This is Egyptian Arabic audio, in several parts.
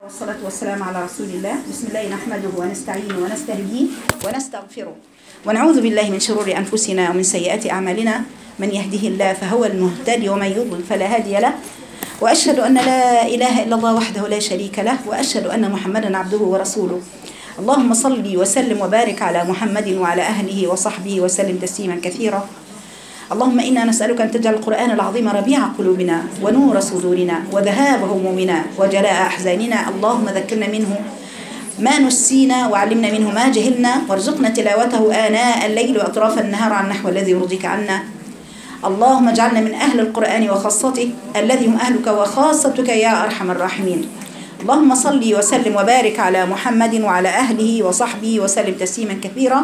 والصلاة والسلام على رسول الله بسم الله نحمده ونستعينه ونستهديه ونستغفره ونعوذ بالله من شرور أنفسنا ومن سيئات أعمالنا من يهده الله فهو المهتدي ومن يضلل فلا هادي له وأشهد أن لا إله إلا الله وحده لا شريك له وأشهد أن محمدا عبده ورسوله اللهم صل وسلم وبارك على محمد وعلى أهله وصحبه وسلم تسليما كثيرا اللهم إنا نسألك أن تجعل القرآن العظيم ربيع قلوبنا ونور صدورنا وذهاب همومنا وجلاء أحزاننا اللهم ذكرنا منه ما نسينا وعلمنا منه ما جهلنا وارزقنا تلاوته آناء الليل وأطراف النهار على النحو الذي يرضيك عنا اللهم اجعلنا من أهل القرآن وخاصته الذي هم أهلك وخاصتك يا أرحم الراحمين اللهم صل وسلم وبارك على محمد وعلى أهله وصحبه وسلم تسليما كثيرا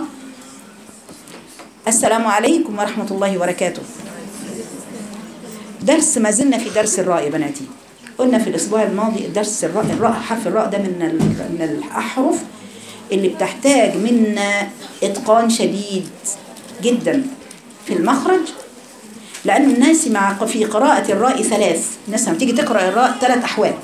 السلام عليكم ورحمة الله وبركاته درس ما زلنا في درس الراء يا بناتي قلنا في الأسبوع الماضي درس الراء الراء حرف الراء ده من ال- من الأحرف اللي بتحتاج منا إتقان شديد جدا في المخرج لأن الناس مع في قراءة الراء ثلاث الناس لما تيجي تقرأ الراء ثلاث أحوال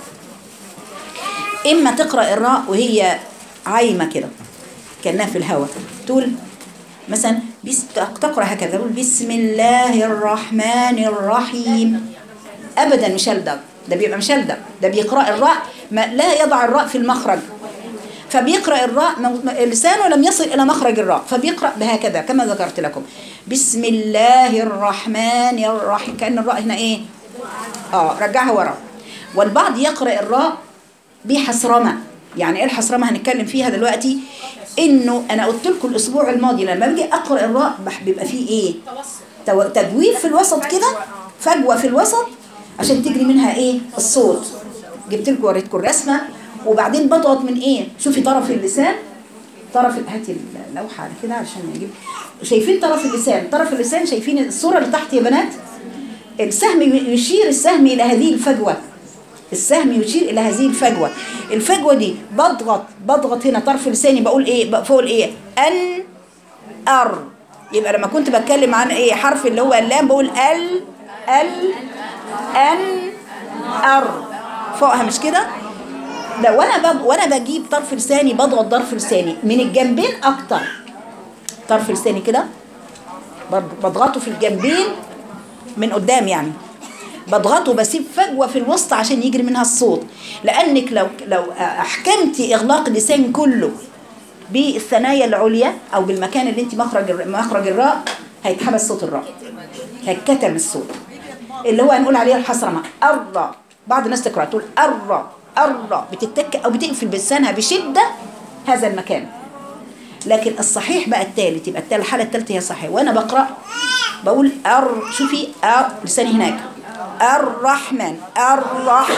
إما تقرأ الراء وهي عايمة كده كأنها في الهواء تقول مثلا بس تقرأ هكذا تقول بسم الله الرحمن الرحيم أبدا مشلدق ده بيبقى مشلدق ده بيقرأ الراء ما لا يضع الراء في المخرج فبيقرأ الراء م- لسانه لم يصل إلى مخرج الراء فبيقرأ بهكذا كما ذكرت لكم بسم الله الرحمن الرحيم كأن الراء هنا إيه آه رجعها ورا والبعض يقرأ الراء بحسرمة يعني ايه الحسرمة هنتكلم فيها دلوقتي انه انا قلت لكم الاسبوع الماضي لما باجي اقرا الراء بح- بيبقى فيه ايه تو- تجويف في الوسط كده فجوه في الوسط عشان تجري منها ايه الصوت جبت لكم وريتكم الرسمه وبعدين بضغط من ايه شوفي طرف اللسان طرف هاتي اللوحه على كده عشان نجيب شايفين طرف اللسان طرف اللسان شايفين الصوره اللي تحت يا بنات السهم يشير السهم الى هذه الفجوه السهم يشير الى هذه الفجوه الفجوه دي بضغط بضغط هنا طرف لساني بقول ايه بقول ايه ان ار يبقى لما كنت بتكلم عن ايه حرف اللي هو اللام بقول ال ال ان ار فوقها مش كده ده وانا بب... وانا بجيب طرف لساني بضغط طرف لساني من الجنبين اكتر طرف لساني كده بض- بضغطه في الجنبين من قدام يعني بضغطه بسيب فجوه في الوسط عشان يجري منها الصوت لانك لو لو احكمتي اغلاق اللسان كله بالثنايا العليا او بالمكان اللي انت مخرج الر- مخرج الراء هيتحبس صوت الراء هيتكتم الصوت اللي هو هنقول عليه الحسرمه الراء بعض الناس تقرا تقول الراء الراء بتتك او بتقفل بلسانها بشده هذا المكان لكن الصحيح بقى الثالث يبقى التالت الحاله الثالثه هي صحيح وانا بقرا بقول ار شوفي ار لساني هناك الرحمن الرح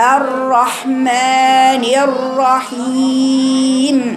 الرحمن الرحيم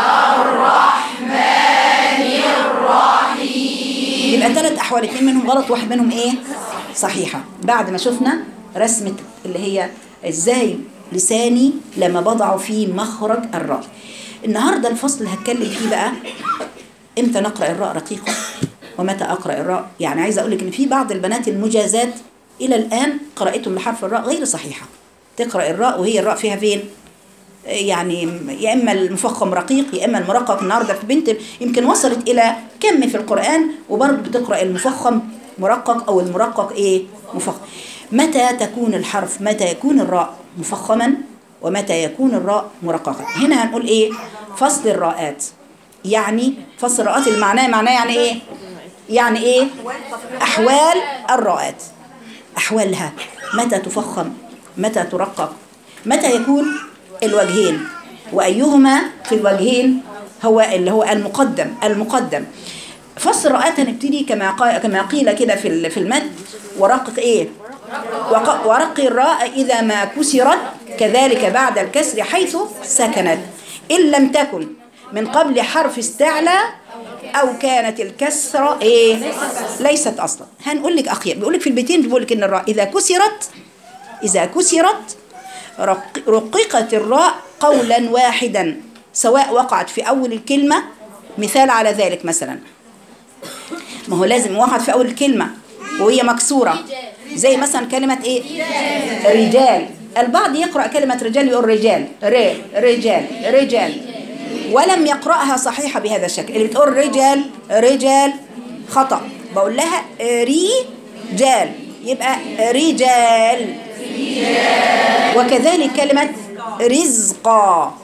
يبقى ثلاث احوال اثنين منهم غلط واحد منهم ايه صحيحه بعد ما شفنا رسمه اللي هي ازاي لساني لما بضعه في مخرج الراء النهارده الفصل اللي هتكلم فيه بقى امتى نقرا الراء رقيقه ومتى اقرا الراء يعني عايزه اقول لك ان في بعض البنات المجازات الى الان قراءتهم لحرف الراء غير صحيحه تقرا الراء وهي الراء فيها فين يعني يا اما المفخم رقيق يا اما المرقق النهارده في بنت يمكن وصلت الى كم في القران وبرضه بتقرا المفخم مرقق او المرقق ايه مفخم متى تكون الحرف متى يكون الراء مفخما ومتى يكون الراء مرققا هنا هنقول ايه فصل الراءات يعني فصل الراءات المعناه معناه يعني ايه يعني ايه احوال الراءات احوالها متى تفخم متى ترقق متى يكون الوجهين وايهما في الوجهين هو اللي هو المقدم المقدم فصل الراءات هنبتدي كما قا- كما قيل كده في ال- في المد ورقق ايه وق- ورق الراء اذا ما كسرت كذلك بعد الكسر حيث سكنت ان لم تكن من قبل حرف استعلى او كانت الكسره ايه ليست اصلا هنقول لك اخير بيقول لك في البيتين بيقول لك ان الراء اذا كسرت اذا كسرت رق- رققت الراء قولا واحدا سواء وقعت في اول الكلمه مثال على ذلك مثلا ما هو لازم وقعت في اول الكلمه وهي مكسوره زي مثلا كلمه ايه رجال البعض يقرأ كلمة رجال يقول رجال ر رجال رجال ولم يقرأها صحيحة بهذا الشكل اللي بتقول رجال رجال خطأ بقول لها رجال يبقى رجال وكذلك كلمة رزقا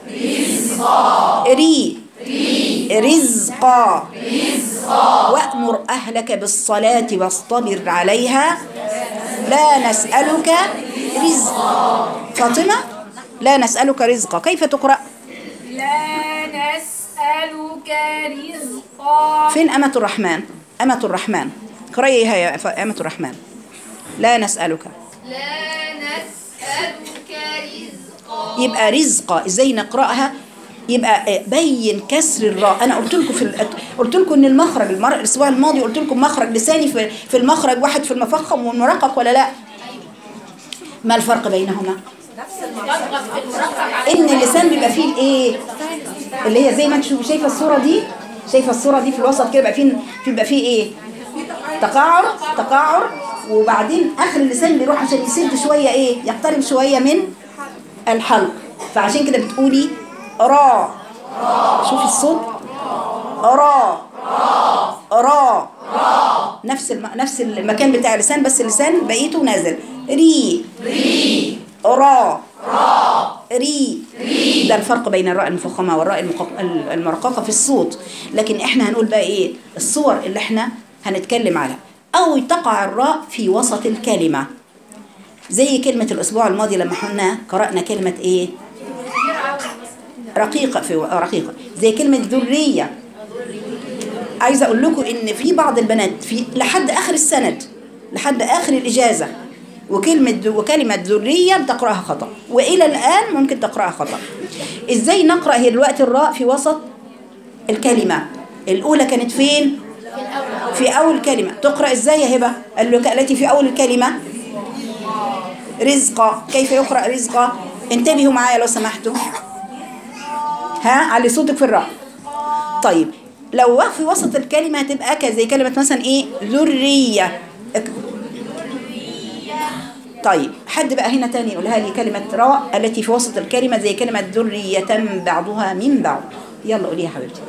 ري رزقا وأمر أهلك بالصلاة واصطبر عليها لا نسألك رزقا فاطمة لا نسألك رزقا كيف تقرأ لا نسألك رزقا فين أمة الرحمن أمة الرحمن قرأيها يا ف- أمة الرحمن لا نسألك لا نسألك رزقا يبقى رزقا ازاي نقراها يبقى بين كسر الراء انا قلت لكم في ال- قلت لكم ان المخرج المر... الاسبوع الماضي قلت لكم مخرج لساني في في المخرج واحد في المفخم والمرقق ولا لا ما الفرق بينهما ان اللسان بيبقى فيه الايه اللي هي زي ما انت شوف- شايفه الصوره دي شايفه الصوره دي في الوسط كده بيبقى فيه بيبقى فيه ايه تقعر تقعر وبعدين اخر اللسان بيروح عشان يسد شويه ايه يقترب شويه من الحلق فعشان كده بتقولي را شوفي الصوت را را نفس الم... نفس المكان بتاع اللسان بس اللسان بقيته نازل ري ري را ري ده الفرق بين الراء المفخمه والراء المقق- المرققه في الصوت لكن احنا هنقول بقى ايه الصور اللي احنا هنتكلم عليها او تقع الراء في وسط الكلمه زي كلمه الاسبوع الماضي لما احنا قرانا كلمه ايه رقيقه في رقيقه زي كلمه ذريه عايزه اقول لكم ان في بعض البنات في لحد اخر السند لحد اخر الاجازه وكلمه وكلمه ذريه بتقراها خطا والى الان ممكن تقراها خطا ازاي نقرا هي دلوقتي الراء في وسط الكلمه الاولى كانت فين في اول كلمه تقرا ازاي يا هبه قال له التي في اول الكلمه رزقا كيف يقرا رزقا انتبهوا معايا لو سمحتوا ها علي صوتك في الراء طيب لو في وسط الكلمة هتبقى كذا زي كلمة مثلا ايه ذرية اك- طيب حد بقى هنا تاني يقولها لي كلمة راء التي في وسط الكلمة زي كلمة ذرية بعضها من بعض يلا قوليها يا حبيبتي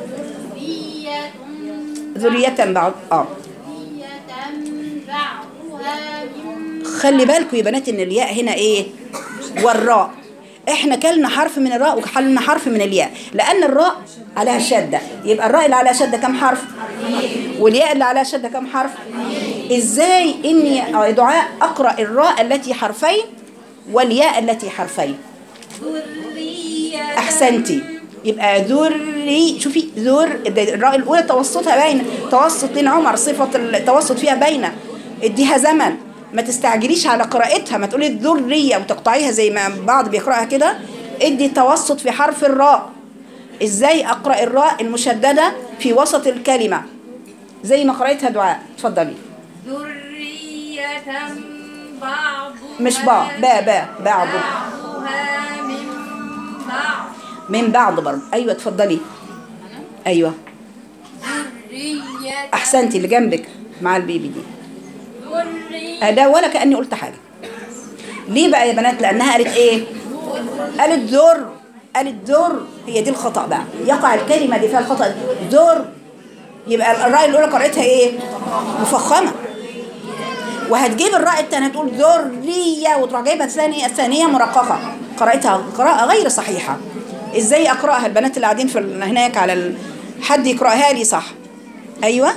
ذرية ذرية بعض اه ذرية بعضها من خلي بالكم يا بنات ان الياء هنا ايه والراء احنا كلنا حرف من الراء وكلنا حرف من الياء لان الراء عليها شده يبقى الراء اللي عليها شده كم حرف والياء اللي عليها شده كم حرف ازاي اني آه، دعاء اقرا الراء التي حرفين والياء التي حرفين ذرية احسنتي يبقى ذري شوفي ذر ده الراء الاولى توسطها باينه توسط لين عمر صفه التوسط فيها باينه اديها زمن ما تستعجليش على قراءتها ما تقولي الذريه وتقطعيها زي ما بعض بيقراها كده ادي توسط في حرف الراء ازاي اقرا الراء المشدده في وسط الكلمه زي ما قرأتها دعاء اتفضلي ذرية بعضها مش با با با بعض بعضها من بعض من بعض برضه ايوه اتفضلي ايوه ذرية احسنتي اللي جنبك مع البيبي دي ذرية ده ولا كأني قلت حاجة ليه بقى يا بنات لأنها قالت إيه قالت ذر قالت ذر هي دي الخطأ بقى يقع الكلمة دي فيها الخطأ ذر يبقى الراء الأولى قرأتها إيه مفخمة وهتجيب الراء الثانية تقول ذرية وتروح جايبة الثانية الثانية مرققة قرأتها قراءة غير صحيحة إزاي أقرأها البنات اللي قاعدين في ال- هناك على ال... حد يقرأها لي صح أيوة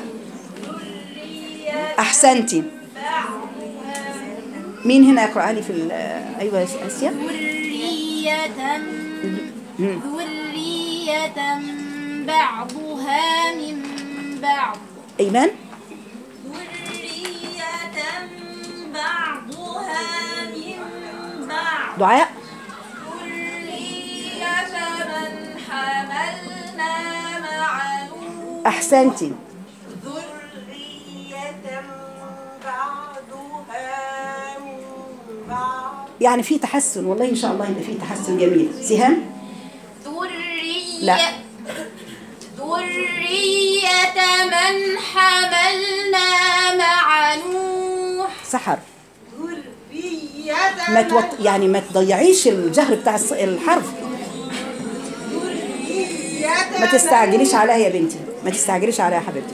أحسنتي مين هنا يقرأها لي في ال- أيوة يا آسيا ذرية مم. ذرية بعضها من بعض أيمان ذرية بعضها من بعض دعاء ذرية من حملنا مع نوح أحسنتي ذرية بعضها من بعض يعني في تحسن والله إن شاء الله يبقى في تحسن جميل سهام ذرية لا. ذرية من حملنا مع نوح سحر ذرية ما توط... يعني ما تضيعيش الجهر بتاع الص- الحرف ما تستعجليش عليها يا بنتي ما تستعجليش عليها يا حبيبتي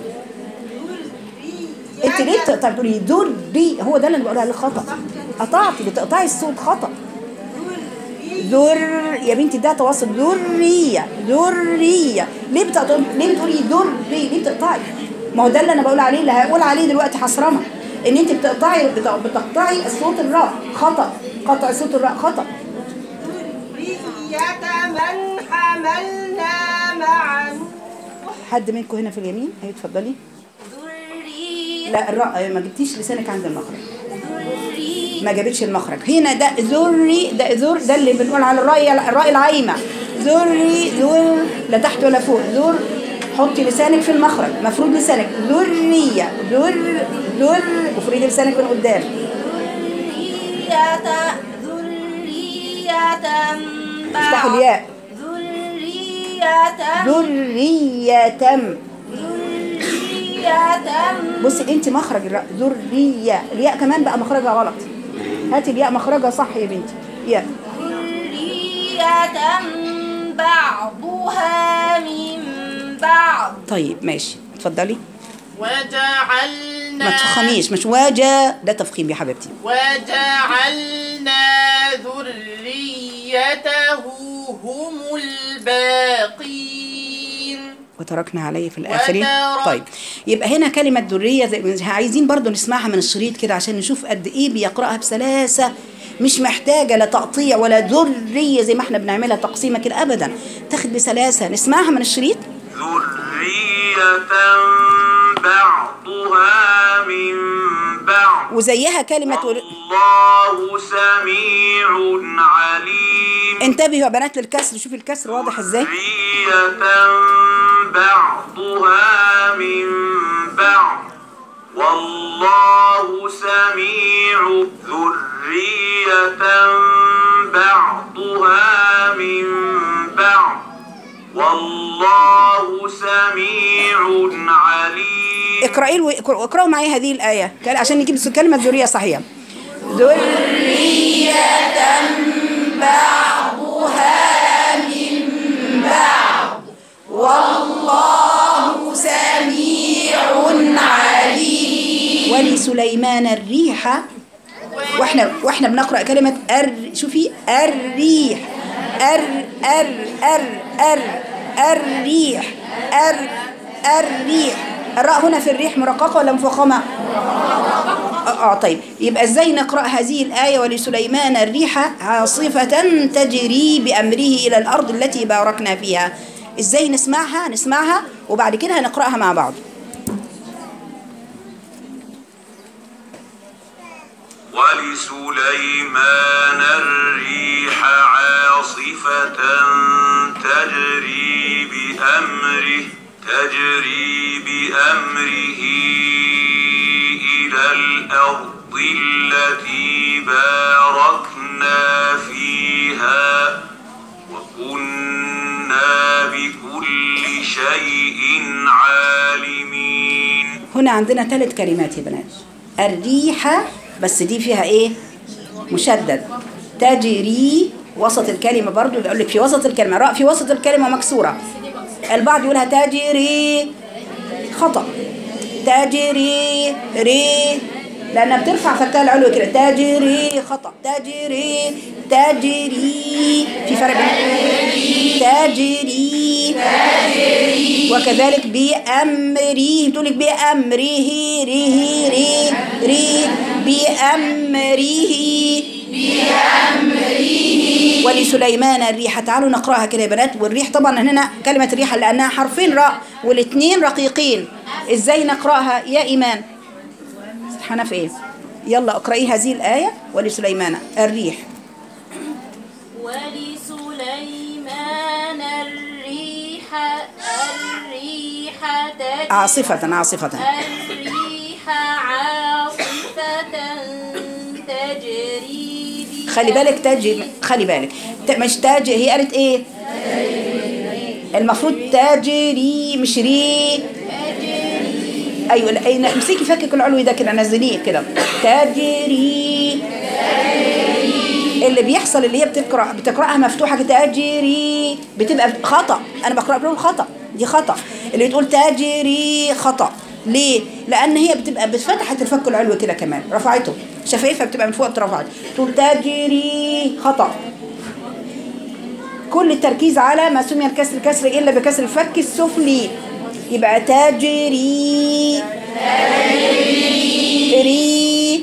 انت ليه بتقطعي بتقولي ذري هو ده اللي انا بقولها لك خطا قطعتي بتقطعي الصوت خطا ذر يا بنتي ده تواصل ذريه ذريه ليه بتقطعي ليه بتقولي ذري ليه بتقطعي ما هو ده اللي انا بقول عليه اللي هقول عليه دلوقتي حصرمه ان انت بتقطعي بت- بتقطعي الصوت الراء خطا قطع صوت الراء خطا ذرية من حملنا مع نوح حد منكم هنا في اليمين ايوه اتفضلي ذري لا الراء ما جبتيش لسانك عند المخرج ذري ما جابتش المخرج هنا ده ذري ده ذر ده اللي بنقول على الراء الراء العايمه ذري ذر لا تحت ولا فوق ذر حطي لسانك في المخرج مفروض لسانك ذريه ذر ذر وفريدي لسانك من قدام ذرية ذرية افتحوا الياء ذرية ذرية ذرية بصي انت مخرج الراء ذرية الياء كمان بقى مخرجها غلط هاتي الياء مخرجها صح يا بنتي ياء ذرية بعضها من بعض طيب ماشي اتفضلي وجعلنا ما تفخميش مش واجا ده تفخيم يا حبيبتي وجعلنا ذريته هم الباقين وتركنا عليه في الآخرين وترك- طيب يبقى هنا كلمة ذرية زي عايزين برضو نسمعها من الشريط كده عشان نشوف قد إيه بيقرأها بسلاسة مش محتاجة لا تقطيع ولا ذرية زي ما احنا بنعملها تقسيمة كده أبدا تاخد بسلاسة نسمعها من الشريط ذرية بعضها من بعض وزيها كلمة ور- الله سميع عليم انتبهوا يا بنات للكسر شوفي الكسر واضح ازاي ذرية بعضها من بعض والله سميع ذرية بعضها من بعض والله سميع عليم اقرأي له اقرأوا معايا هذه الآية كان- عشان نجيب كلمة ذرية صحيحة ذرية بعضها من بعض والله سميع عليم ولسليمان الريح واحنا واحنا بنقرا كلمه ار شوفي الريح ار ار ار ار الريح ار الريح الراء هنا في الريح مرققه ولا مفخمه اه آه، طيب يبقى ازاي نقرا هذه الايه ولسليمان الريح عاصفه تجري بامره الى الارض التي باركنا فيها ازاي نسمعها نسمعها وبعد كده هنقراها مع بعض ولسليمان الريح عاصفة تجري بأمره تجري بأمره إلى الأرض التي باركنا فيها وكنا بكل شيء عالمين هنا عندنا ثلاث كلمات يا بنات الريحة بس دي فيها ايه مشدد تجري وسط الكلمة برضو يقول لك في وسط الكلمة راء في وسط الكلمة مكسورة البعض يقولها تجري خطأ تجري ري لأنها بترفع فكها العلوي كده تجري خطأ تجري تجري في فرق بين تجري وكذلك بأمره بتقول لك بأمره ريه ري ري بأمره بأمره ولسليمان الريح تعالوا نقراها كده يا بنات والريح طبعا هنا كلمة الريح لأنها حرفين راء والاثنين رقيقين ازاي نقراها يا إيمان حنف ايه يلا اقرأي هذه الآية ولسليمان الريح ولسليمان الريح الريح تجري عاصفة عاصفة الريح عاصفة تجري بها خلي بالك تاج خلي بالك ت- مش تاج هي قالت ايه المفروض تاجري مش ري ايوه لا، أي- امسكي فكك العلوي ده كده نزليه كده تاجري اللي بيحصل اللي هي بتقرا بتقراها مفتوحه كده تجري بتبقى خطا انا بقرا بقول خطا دي خطا اللي تقول تجري خطا ليه لان هي بتبقى بفتحت الفك العلوي كده كمان رفعته شفايفها بتبقى من فوق اترفعت تقول تجري خطا كل التركيز على ما سمي الكسر كسر الا بكسر الفك السفلي يبقى تجري ري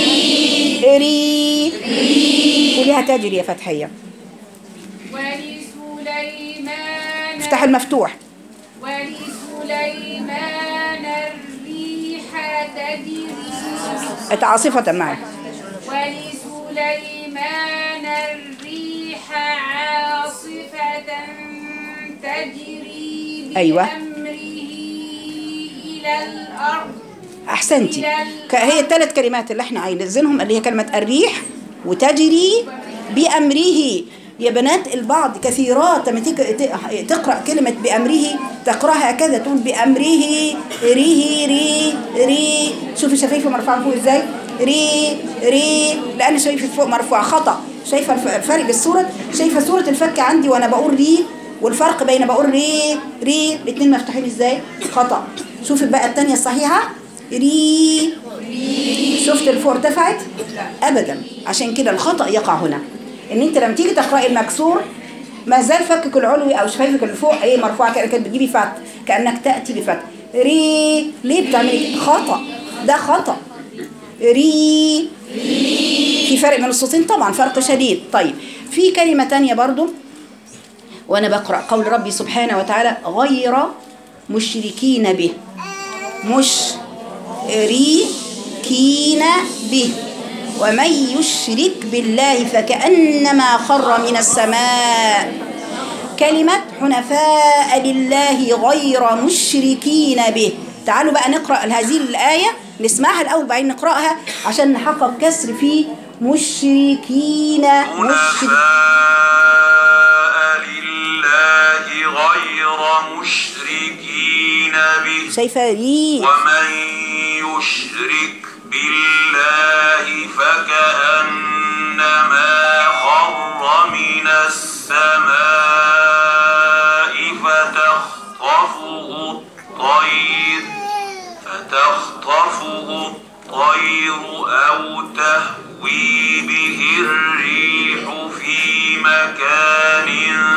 ري قوليها تجري يا فتحيه ولسليمان افتح المفتوح ولسليمان الريح تجري عاصفة معي ولسليمان الريح عاصفة تجري أيوة. بأمره إلى الأرض احسنتي ك- هي الثلاث كلمات اللي احنا عايزينهم اللي هي كلمه الريح وتجري بامره يا بنات البعض كثيرات لما تيجي ت- تقرا كلمه بامره تقراها هكذا تقول بامره ريه ري ري شوفي شفايفي مرفوعه فوق ازاي ري ري لان شايفه فوق مرفوعه خطا شايفه الف- الفرق بالصوره شايفه صوره الفك عندي وانا بقول ري والفرق بين بقول ري ري الاثنين مفتوحين ازاي خطا شوفي بقى الثانيه الصحيحه ري شفت الفوق ارتفعت ابدا عشان كده الخطا يقع هنا ان انت لما تيجي تقراي المكسور ما زال فكك العلوي او شفايفك اللي فوق ايه مرفوعه كده كده بتجيبي فتح كانك تاتي بفتح ري ليه بتعملي كده؟ خطا ده خطا ري في فرق بين الصوتين طبعا فرق شديد طيب في كلمه تانية برضو وانا بقرا قول ربي سبحانه وتعالى غير مشركين به مشركين به ومن يشرك بالله فكأنما خر من السماء كلمة حنفاء لله غير مشركين به تعالوا بقى نقرأ هذه الآية نسمعها الأول بعدين نقرأها عشان نحقق كسر في مشركين مشرك حنفاء لله غير مشركين به شايفة ري ومن يشرك بالله فكأنما خر من السماء فتخطفه الطير فتخطفه الطير أو تهوي به الريح في مكان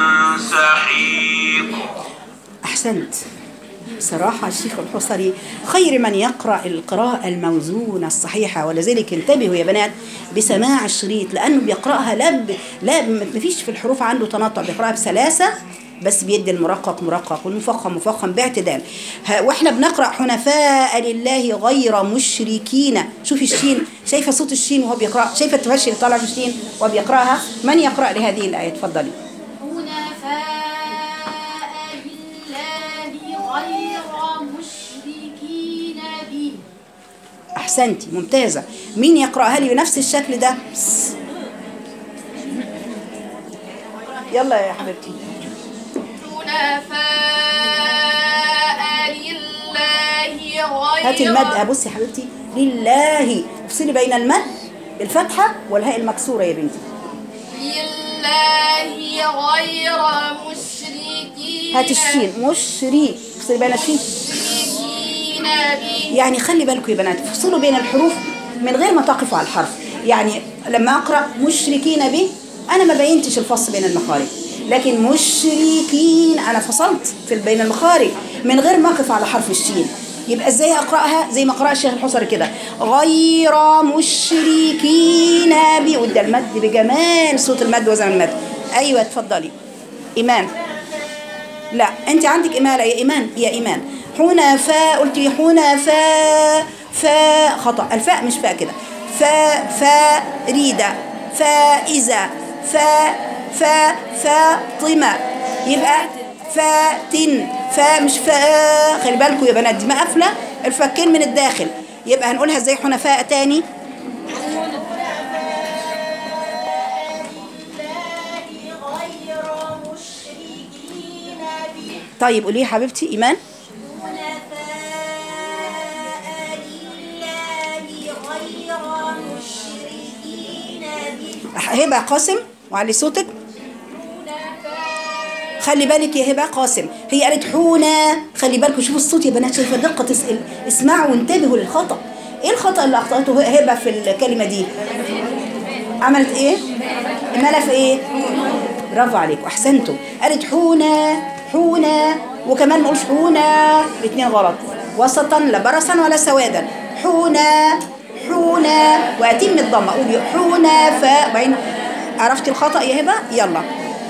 سحيق أحسنت صراحة الشيخ الحصري خير من يقرأ القراءة الموزونة الصحيحة ولذلك انتبهوا يا بنات بسماع الشريط لأنه بيقرأها لا ب... لا ما فيش في الحروف عنده تنطع بيقرأها بسلاسة بس بيدي المرقق مرقق والمفخم مفخم باعتدال ها- واحنا بنقرأ حنفاء لله غير مشركين شوفي الشين شايفة صوت الشين وهو بيقرأ شايفة التفشي اللي طالع في الشين وهو بيقرأها من يقرأ لهذه الآية اتفضلي حنفاء لله غير مشركين به احسنتي ممتازه مين يقراها لي بنفس الشكل ده بس. يلا يا حبيبتي حنفاء لله غير هاتي المد بصي يا حبيبتي لله افصلي بين المد الفتحه والهاء المكسوره يا بنتي لله غير مشركين هاتي الشين مشري افصلي بين الشين مشركين به يعني خلي بالكم يا بنات افصلوا بين الحروف من غير ما تقفوا على الحرف يعني لما اقرا مشركين به انا ما بينتش الفصل بين المخارج لكن مشركين انا فصلت في بين المخارج من غير ما اقف على حرف الشين يبقى ازاي اقراها زي ما قرأ الشيخ الحصري كده غير مشركين به وده المد بجمال صوت المد وزن المد ايوه اتفضلي ايمان لا انت عندك اماله يا ايمان يا ايمان حنفاء قلت لي حنفاء فاء خطا الفاء مش فاء كده فاء فريده فائزه فاء فاء فاطمه يبقى فاتن فاء مش فاء خلي بالكم يا بنات دي مقفله الفكين من الداخل يبقى هنقولها ازاي حنفاء تاني غير مشركين به طيب قولي يا حبيبتي ايمان حنفاء لله غير مشركين به هبه قاسم وعلي صوتك خلي بالك يا هبه قاسم هي قالت حونا خلي بالكم شوفوا الصوت يا بنات شايفه دقه تس- اسمعوا وانتبهوا للخطا ايه الخطا اللي اخطاته هبه في الكلمه دي عملت ايه مالها في ايه برافو عليكم احسنتوا قالت حونا حونا وكمان ما نقولش حونا الاثنين غلط وسطا لا برصا ولا سوادا حونا حونا واتم الضمه قولي حونا فا وبعدين عرفتي الخطا يا هبه يلا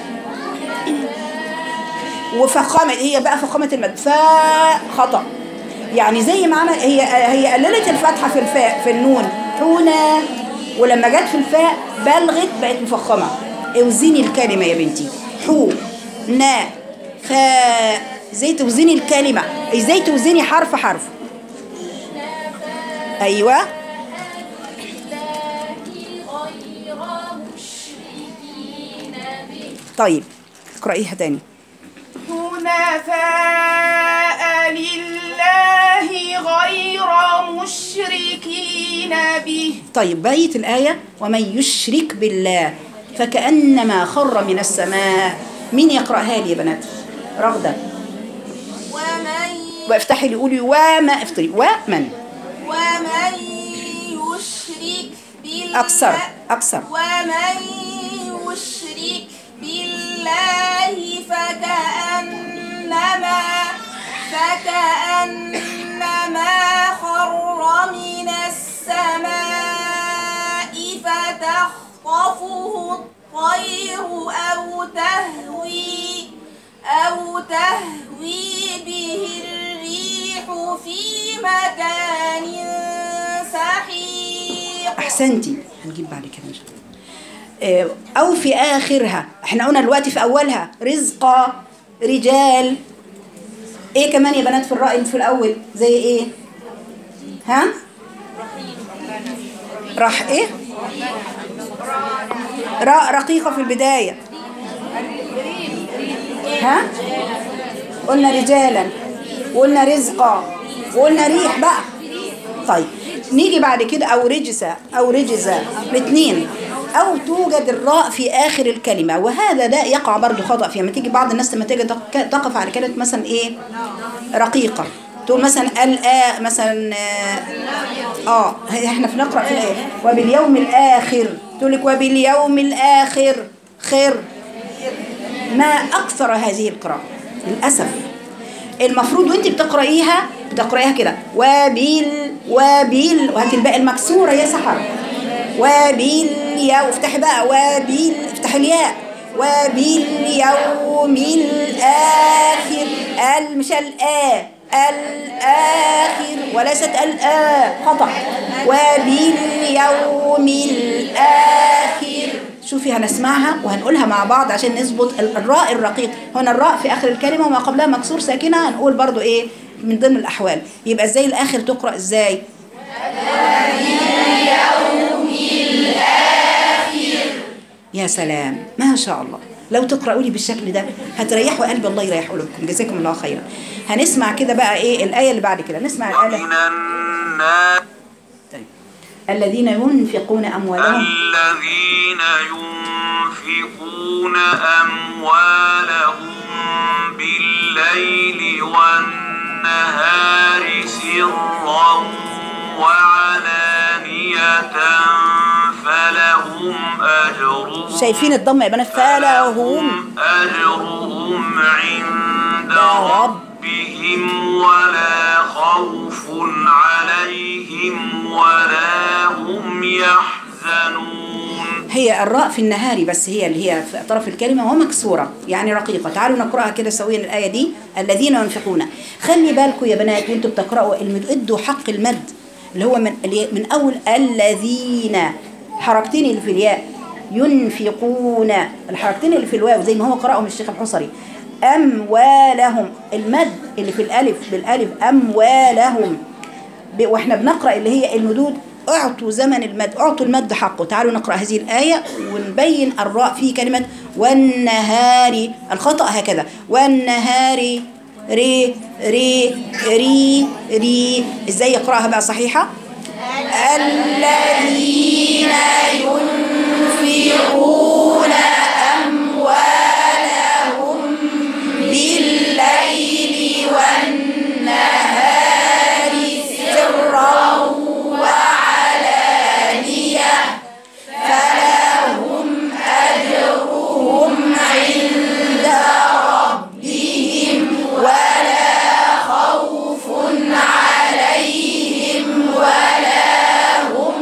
وفخامه هي بقى فخامه المد فا خطا يعني زي ما عمل هي هي قللت الفتحه في الفاء في النون حونا ولما جت في الفاء بلغت بقت مفخمه اوزني الكلمه يا بنتي حو نا فا ازاي توزني الكلمه ازاي توزني حرف حرف ايوه غير مشركين به طيب اقرايها تاني حنفاء لله غير مشركين به طيب بقية الآية ومن يشرك بالله فكأنما خر من السماء مين يقرأها لي يا بنات رغدة ومن وافتحي لي قولي وما افتري ومن ومن يشرك بالله أكثر أكثر ومن يشرك بالله فكأنما فكأنما خر من السماء فتخطفه الطير أو تهوي أو تهوي به الريح في مكان سحيق أحسنتي هنجيب بعد كده إن شاء الله آه، أو في آخرها احنا قلنا دلوقتي في أولها رزقا رجال إيه كمان يا بنات في الرأي في الأول زي إيه ها راح إيه راء رقيقة في البداية ها قلنا رجالا وقلنا رزقا وقلنا ريح بقى طيب نيجي بعد كده او رجسة او رجزة الاثنين او توجد الراء في اخر الكلمة وهذا ده يقع برضو خطأ فيها لما تيجي بعض الناس لما تيجي تق- تقف على كلمة مثلا ايه رقيقة تقول مثلا الآ مثلا آه، اه احنا في نقرأ في الايه وباليوم الاخر تقول لك وباليوم الاخر خير ما أكثر هذه القراءة للأسف المفروض وانت بتقرأيها بتقرأيها كده وبال وبال وهاتي الباء المكسورة يا سحر وباليوم افتحي بقى وبال افتحي الياء وباليوم الآخر ال مش الآ الآخر وليست الآ خطأ وباليوم الآخر شوفي هنسمعها وهنقولها مع بعض عشان نظبط ال- الراء الرقيق هنا الراء في آخر الكلمة وما قبلها مكسور ساكنة هنقول برضو إيه من ضمن الأحوال يبقى إزاي الآخر تقرأ إزاي يا سلام ما شاء الله لو تقرأوا لي بالشكل ده هتريحوا قلبي الله يريح قلوبكم جزاكم الله خيرا هنسمع كده بقى ايه الآية اللي بعد كده نسمع الآية ومن الناس طيب. الذين ينفقون أموالهم الذين ينفقون أموالهم بالليل والنهار سرا وعلانية فلهم أجرهم شايفين الضمة يا بنات فلهم أجرهم عند ربهم ولا خوف عليهم ولا هم يحزنون هي الراء في النهار بس هي اللي هي في طرف الكلمة ومكسورة يعني رقيقة تعالوا نقرأها كده سويا الآية دي الذين ينفقون خلي بالكم يا بنات وانتوا بتقرأوا المد ادوا حق المد اللي هو من من أول الذين حركتين اللي في الياء ينفقون الحركتين اللي في الواو زي ما هو قرأهم الشيخ الحصري أموالهم المد اللي في الألف بالألف أموالهم ب- واحنا بنقرأ اللي هي المدود اعطوا زمن المد اعطوا المد حقه تعالوا نقرأ هذه الآية ونبين الراء في كلمة والنهار الخطأ هكذا والنهار ري ري ري ري ازاي يقرأها بقى صحيحة الذين ينفقون ينفقون أموالهم بالليل والنهار سرا وعلانية فلهم أجرهم عند ربهم ولا خوف عليهم ولا هم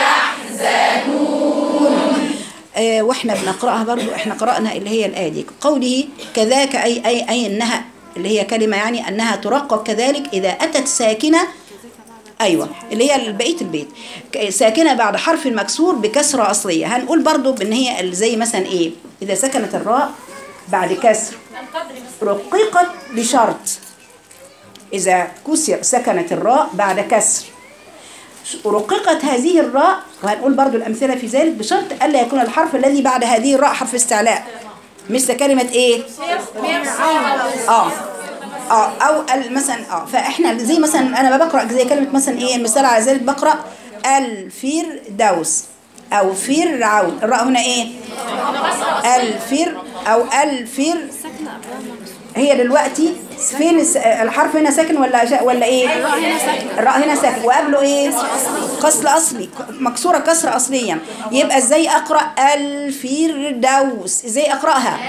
يحزنون آه واحنا بنقراها برضو احنا قرأنا اللي هي الآية دي قوله كذاك أي أي أي أنها اللي هي كلمة يعني أنها ترقق كذلك إذا أتت ساكنة ايوه اللي هي بقيه البيت ك- ساكنه بعد حرف مكسور بكسره اصليه هنقول برضو ان هي زي مثلا ايه اذا سكنت الراء بعد كسر رققت بشرط اذا كسر سكنت الراء بعد كسر رققت هذه الراء وهنقول برضو الامثله في ذلك بشرط الا يكون الحرف الذي بعد هذه الراء حرف استعلاء مثل كلمه ايه اه اه او ال- مثلا اه فاحنا زي مثلا انا بقرا زي كلمه مثلا ايه المثال على ذلك بقرا الفردوس او فرعون الراء هنا ايه الفر او الفر هي دلوقتي فين الس- الحرف هنا ساكن ولا جا- ولا ايه الراء هنا ساكن الراء هنا ساكن وقبله ايه كسر اصلي مكسوره كسر اصليا يبقى ازاي اقرا الفردوس ازاي اقراها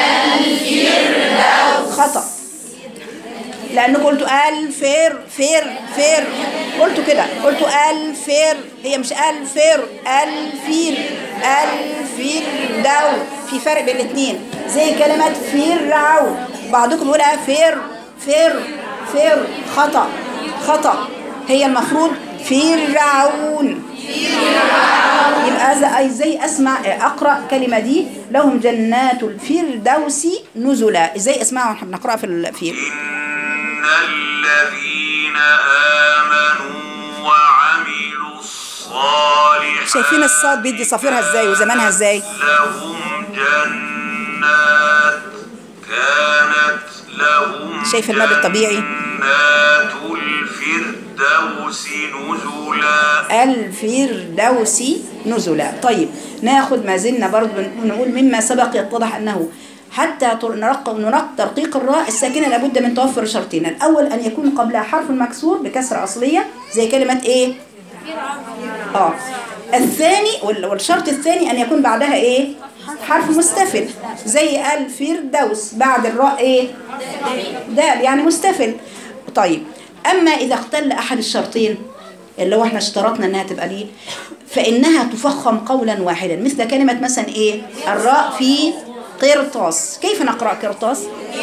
الفردوس خطأ لانكم قلتوا الفر فر فر قلتوا كده قلتوا الفر هي مش الفر الفير الفير دو في فرق بين الاثنين زي كلمة فرعون بعضكم يقولها فر فر فر خطأ خطأ هي المفروض فرعون يبقى إذا- ازاي اسمع اقرا كلمه دي لهم جنات الفردوس نزلا ازاي اسمعها واحنا بنقراها في ال- في إن الذين آمنوا وعملوا الصالحات شايفين الصاد بيدي صفيرها ازاي وزمانها ازاي لهم جنات كانت لهم شايف المد الطبيعي جنات الفردوس نزلا الفردوس نزلا طيب ناخد ما زلنا برضو نقول مما سبق يتضح انه حتى تر- نرق نرق ترقيق الراء الساكنه لابد من توفر شرطين الاول ان يكون قبلها حرف مكسور بكسره اصليه زي كلمه ايه اه الثاني وال- والشرط الثاني ان يكون بعدها ايه حرف مستفل زي الفردوس بعد الراء ايه دال يعني مستفل طيب اما اذا اختل احد الشرطين اللي هو احنا اشترطنا انها تبقى ليه فانها تفخم قولا واحدا مثل كلمه مثلا ايه الراء في قرطاس كيف نقرا قرطاس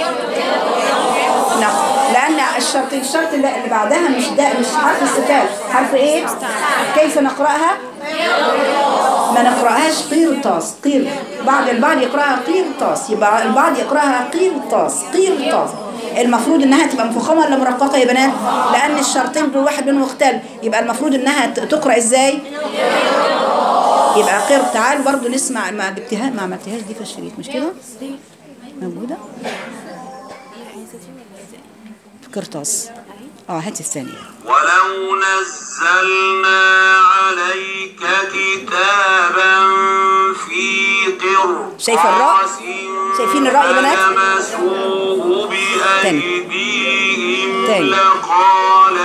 نعم لان الشرط الشرط اللي اللي بعدها مش ده مش حرف استفهام حرف ايه كيف نقراها ما نقراهاش قيرطاس قير بعض البعض يقراها قيرطاس يبقى البعض يقراها قيرطاس قيرطاس المفروض انها تبقى مفخمه ولا مرققه يا بنات لان الشرطين دول واحد منهم مختل يبقى المفروض انها ت- تقرا ازاي يبقى قير تعالوا برضو نسمع ما جبتها ما عملتهاش دي في الشريط مش كده موجوده في قرطاس اه هاتي الثانيه ولو نزلنا عليك كتابا في قرطاس شايفة الراء؟ شايفين الراء يا بنات؟ فلمسوه بأيديهم تاني. لقال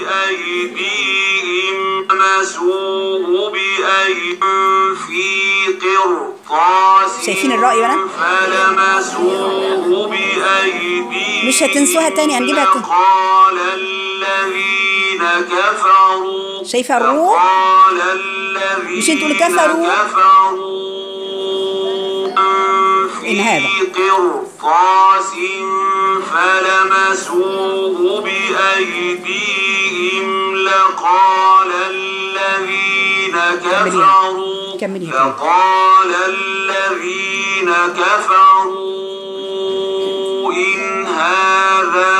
الأيديهم مسوه بأيديهم في قرطاس شايفين الراء يا بنات؟ فلمسوه بأيديهم مش هتنسوها تاني، هنجيبها تاني. قال الذين كفروا شايفة الروح؟ قال الذين مش انتوا اللي كفروا؟ كفروا إن هذا. في قرطاس فلمسوه بأيديهم لقال الذين كفروا كمليها تاني. لقال الذين كفروا إن هذا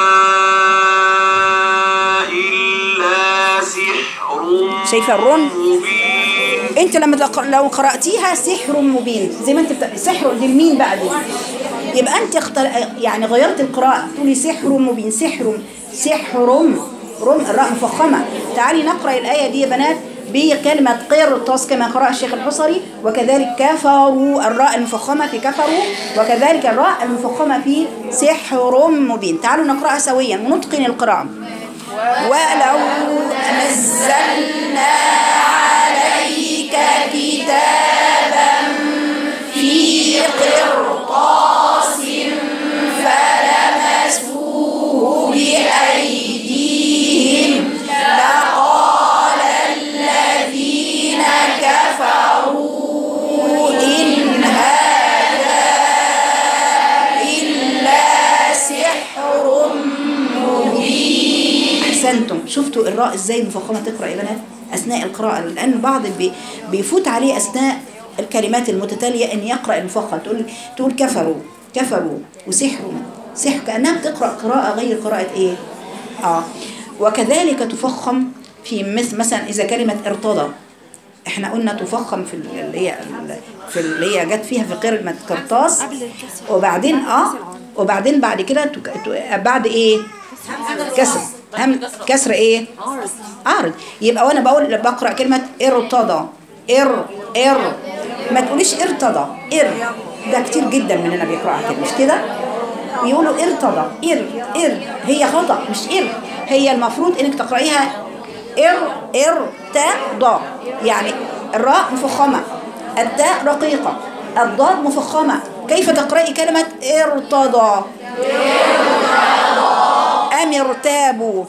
إلا سحر شايفة الرن؟ مبين انت لما تق- لو قراتيها سحر مبين زي ما انت بت... سحر دي المين بقى دي يبقى انت اختر... يعني غيرت القراءه تقولي سحر مبين سحر سحر رم الراء مفخمه تعالي نقرا الايه دي يا بنات بكلمة قرطاس كما قرأ الشيخ الحصري وكذلك كفروا الراء المفخمة في كفروا وكذلك الراء المفخمة في سحر مبين تعالوا نقرأها سويا ونتقن القراءة ولو نزلنا عليك كتابا في قرطاس فلمسوه بأيديهم لقال الذين كفروا إن هذا إلا سحر مبين أحسنتم شفتوا الراء ازاي مفخمة تقرأ يا بنات أثناء القراءة لأن بعض بي بيفوت عليه أثناء الكلمات المتتالية أن يقرأ المفخم تقول تقول كفروا كفروا وسحروا سحر كأنها بتقرأ قراءة غير قراءة إيه؟ آه وكذلك تفخم في مثل مثلا إذا كلمة ارتضى احنا قلنا تفخم في ال- اللي هي في اللي هي جت فيها في كلمة قرطاس وبعدين اه وبعدين بعد كده تك- ت- بعد ايه كسر هم كسر ايه عارض يبقى وانا بقول بقرا كلمه ارتضى ار ار ما تقوليش ارتضى ار ده كتير جدا مننا بيقراها كده مش كده يقولوا ارتضى ار ار هي خطا مش ار هي المفروض انك تقرايها ار ار تا ضا يعني الراء مفخمه التاء رقيقه الضاد مفخمه كيف تقراي كلمه ارتضى أم ارتابوا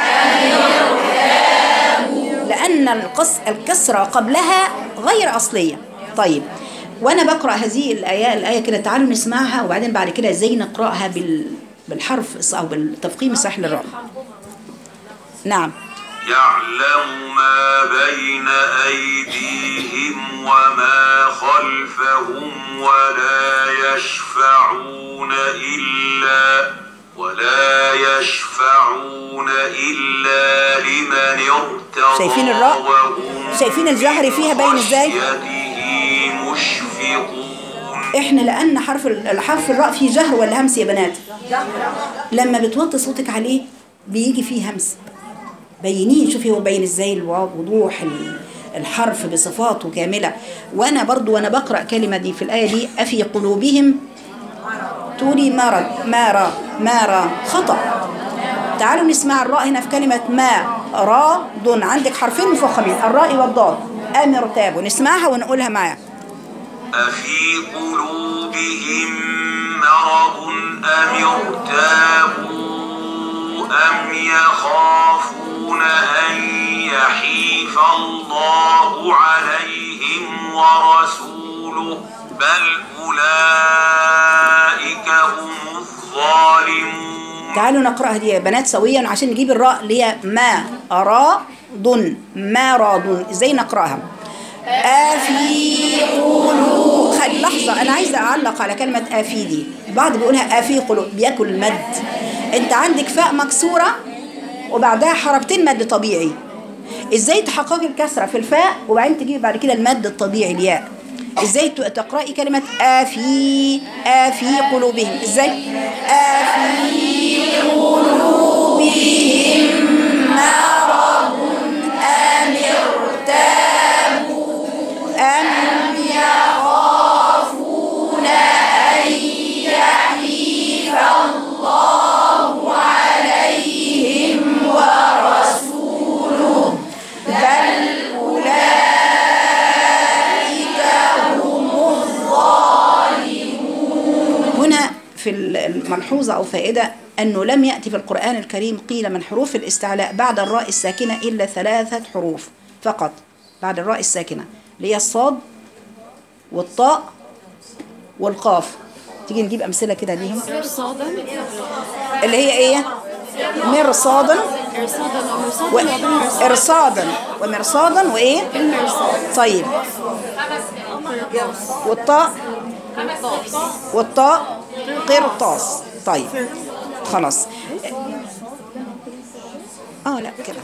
لأن القص الكسرة قبلها غير أصلية طيب وأنا بقرأ هذه الآية الآية كده تعالوا نسمعها وبعدين بعد كده إزاي نقرأها بال بالحرف أو بالتفخيم الصحيح للراء نعم يعلم ما بين أيديهم وما خلفهم ولا يشفعون إلا ولا يشفعون إلا لمن ارتضى شايفين الراء؟ وهم شايفين الجهر فيها باين إزاي؟ من خشيته مشفقون احنا لان حرف الحرف الراء فيه جهر ولا همس يا بنات لما بتوطي صوتك عليه بيجي فيه همس بينيه شوفي هو باين ازاي الوا- وضوح ال- الحرف بصفاته كامله وانا برضو وانا بقرا كلمه دي في الايه دي افي قلوبهم تقولي مرض مارا مارا خطا تعالوا نسمع الراء هنا في كلمه ما را ضن عندك حرفين مفخمين الراء والضاد امر تابوا نسمعها ونقولها معايا أفي قلوبهم مرض أم ارتابوا أم يخافون أن يحيف الله عليهم ورسوله بل أولئك هم الظالمون تعالوا نقرأها دي يا بنات سويا عشان نجيب الراء اللي هي ما أراد ما راد ازاي نقرأها أفي قلوب خلي لحظة أنا عايزة أعلق على كلمة أفي دي بعض بيقولها أفي قلوب بياكل المد أنت عندك فاء مكسورة وبعدها حركتين مد طبيعي ازاي تحققي الكسرة في الفاء وبعدين تجيبي بعد كده المد الطبيعي الياء ازاي ت- تقرأي كلمة آفي آفي قلوبهم ازاي آفي قلوبهم مرض أم ارتابوا أم يخافون أن يحيف الله عليهم ورسوله بل أولئك هم الظالمون هنا في الملحوظة أو فائدة أنه لم يأتي في القرآن الكريم قيل من حروف الاستعلاء بعد الراء الساكنة إلا ثلاثة حروف فقط بعد الراء الساكنة اللي هي الصاد والطاء والقاف تيجي نجيب أمثلة كده ليهم مرصادا اللي هي إيه مرصادا ارصادا ومرصادا و- وبالمرصاد إرصادا ومرصادا وإيه بالمرصاد طيب والطاء والطاء قرطاس طيب خلاص اه لا كده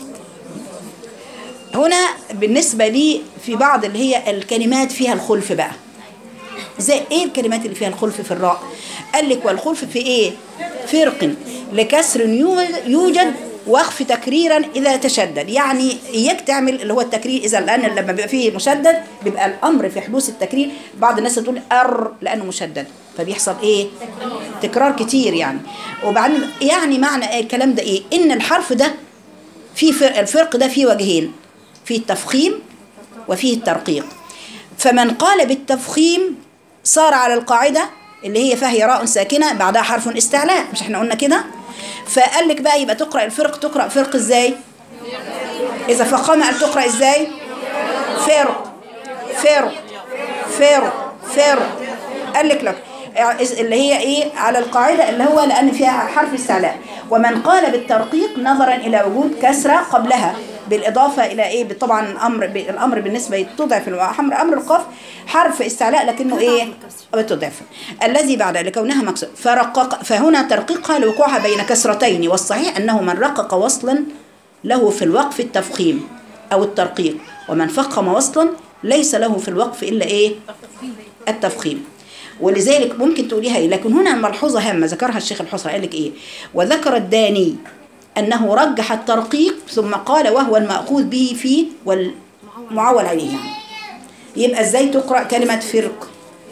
هنا بالنسبة لي في بعض اللي هي الكلمات فيها الخلف بقى زي ايه الكلمات اللي فيها الخلف في الراء قال لك والخلف في ايه فرق لكسر يوجد- يوجد واخف تكريرا اذا تشدد يعني اياك تعمل اللي هو التكرير اذا لان لما بيبقى فيه مشدد بيبقى الامر في حدوث التكرير بعض الناس تقول ار لانه مشدد فبيحصل ايه تكرار كتير يعني وبعدين يعني معنى إيه الكلام ده ايه ان الحرف ده في فرق الفرق ده فيه وجهين فيه التفخيم وفيه الترقيق فمن قال بالتفخيم صار على القاعدة اللي هي فهي راء ساكنة بعدها حرف استعلاء مش احنا قلنا كده فقال لك بقى يبقى تقرأ الفرق تقرأ فرق ازاي إذا فخم قال تقرأ ازاي فرق فرق فرق فرق قال لك لك اللي هي ايه على القاعدة اللي هو لأن فيها حرف استعلاء ومن قال بالترقيق نظرا إلى وجود كسرة قبلها بالإضافة إلى إيه طبعا الأمر الأمر بالنسبة يتضعف الأمر أمر القاف حرف استعلاء لكنه إيه بتضعف الذي بعد لكونها مكسور فرقق فهنا ترقيقها لوقوعها بين كسرتين والصحيح أنه من رقق وصلا له في الوقف التفخيم أو الترقيق ومن فخم وصلا ليس له في الوقف إلا إيه التفخيم ولذلك ممكن تقوليها إيه لكن هنا ملحوظة هامة ذكرها الشيخ الحصري قال لك إيه وذكر الداني أنه رجح الترقيق ثم قال وهو المأخوذ به فيه والمعول عليه يعني يبقى ازاي تقرأ كلمة فرق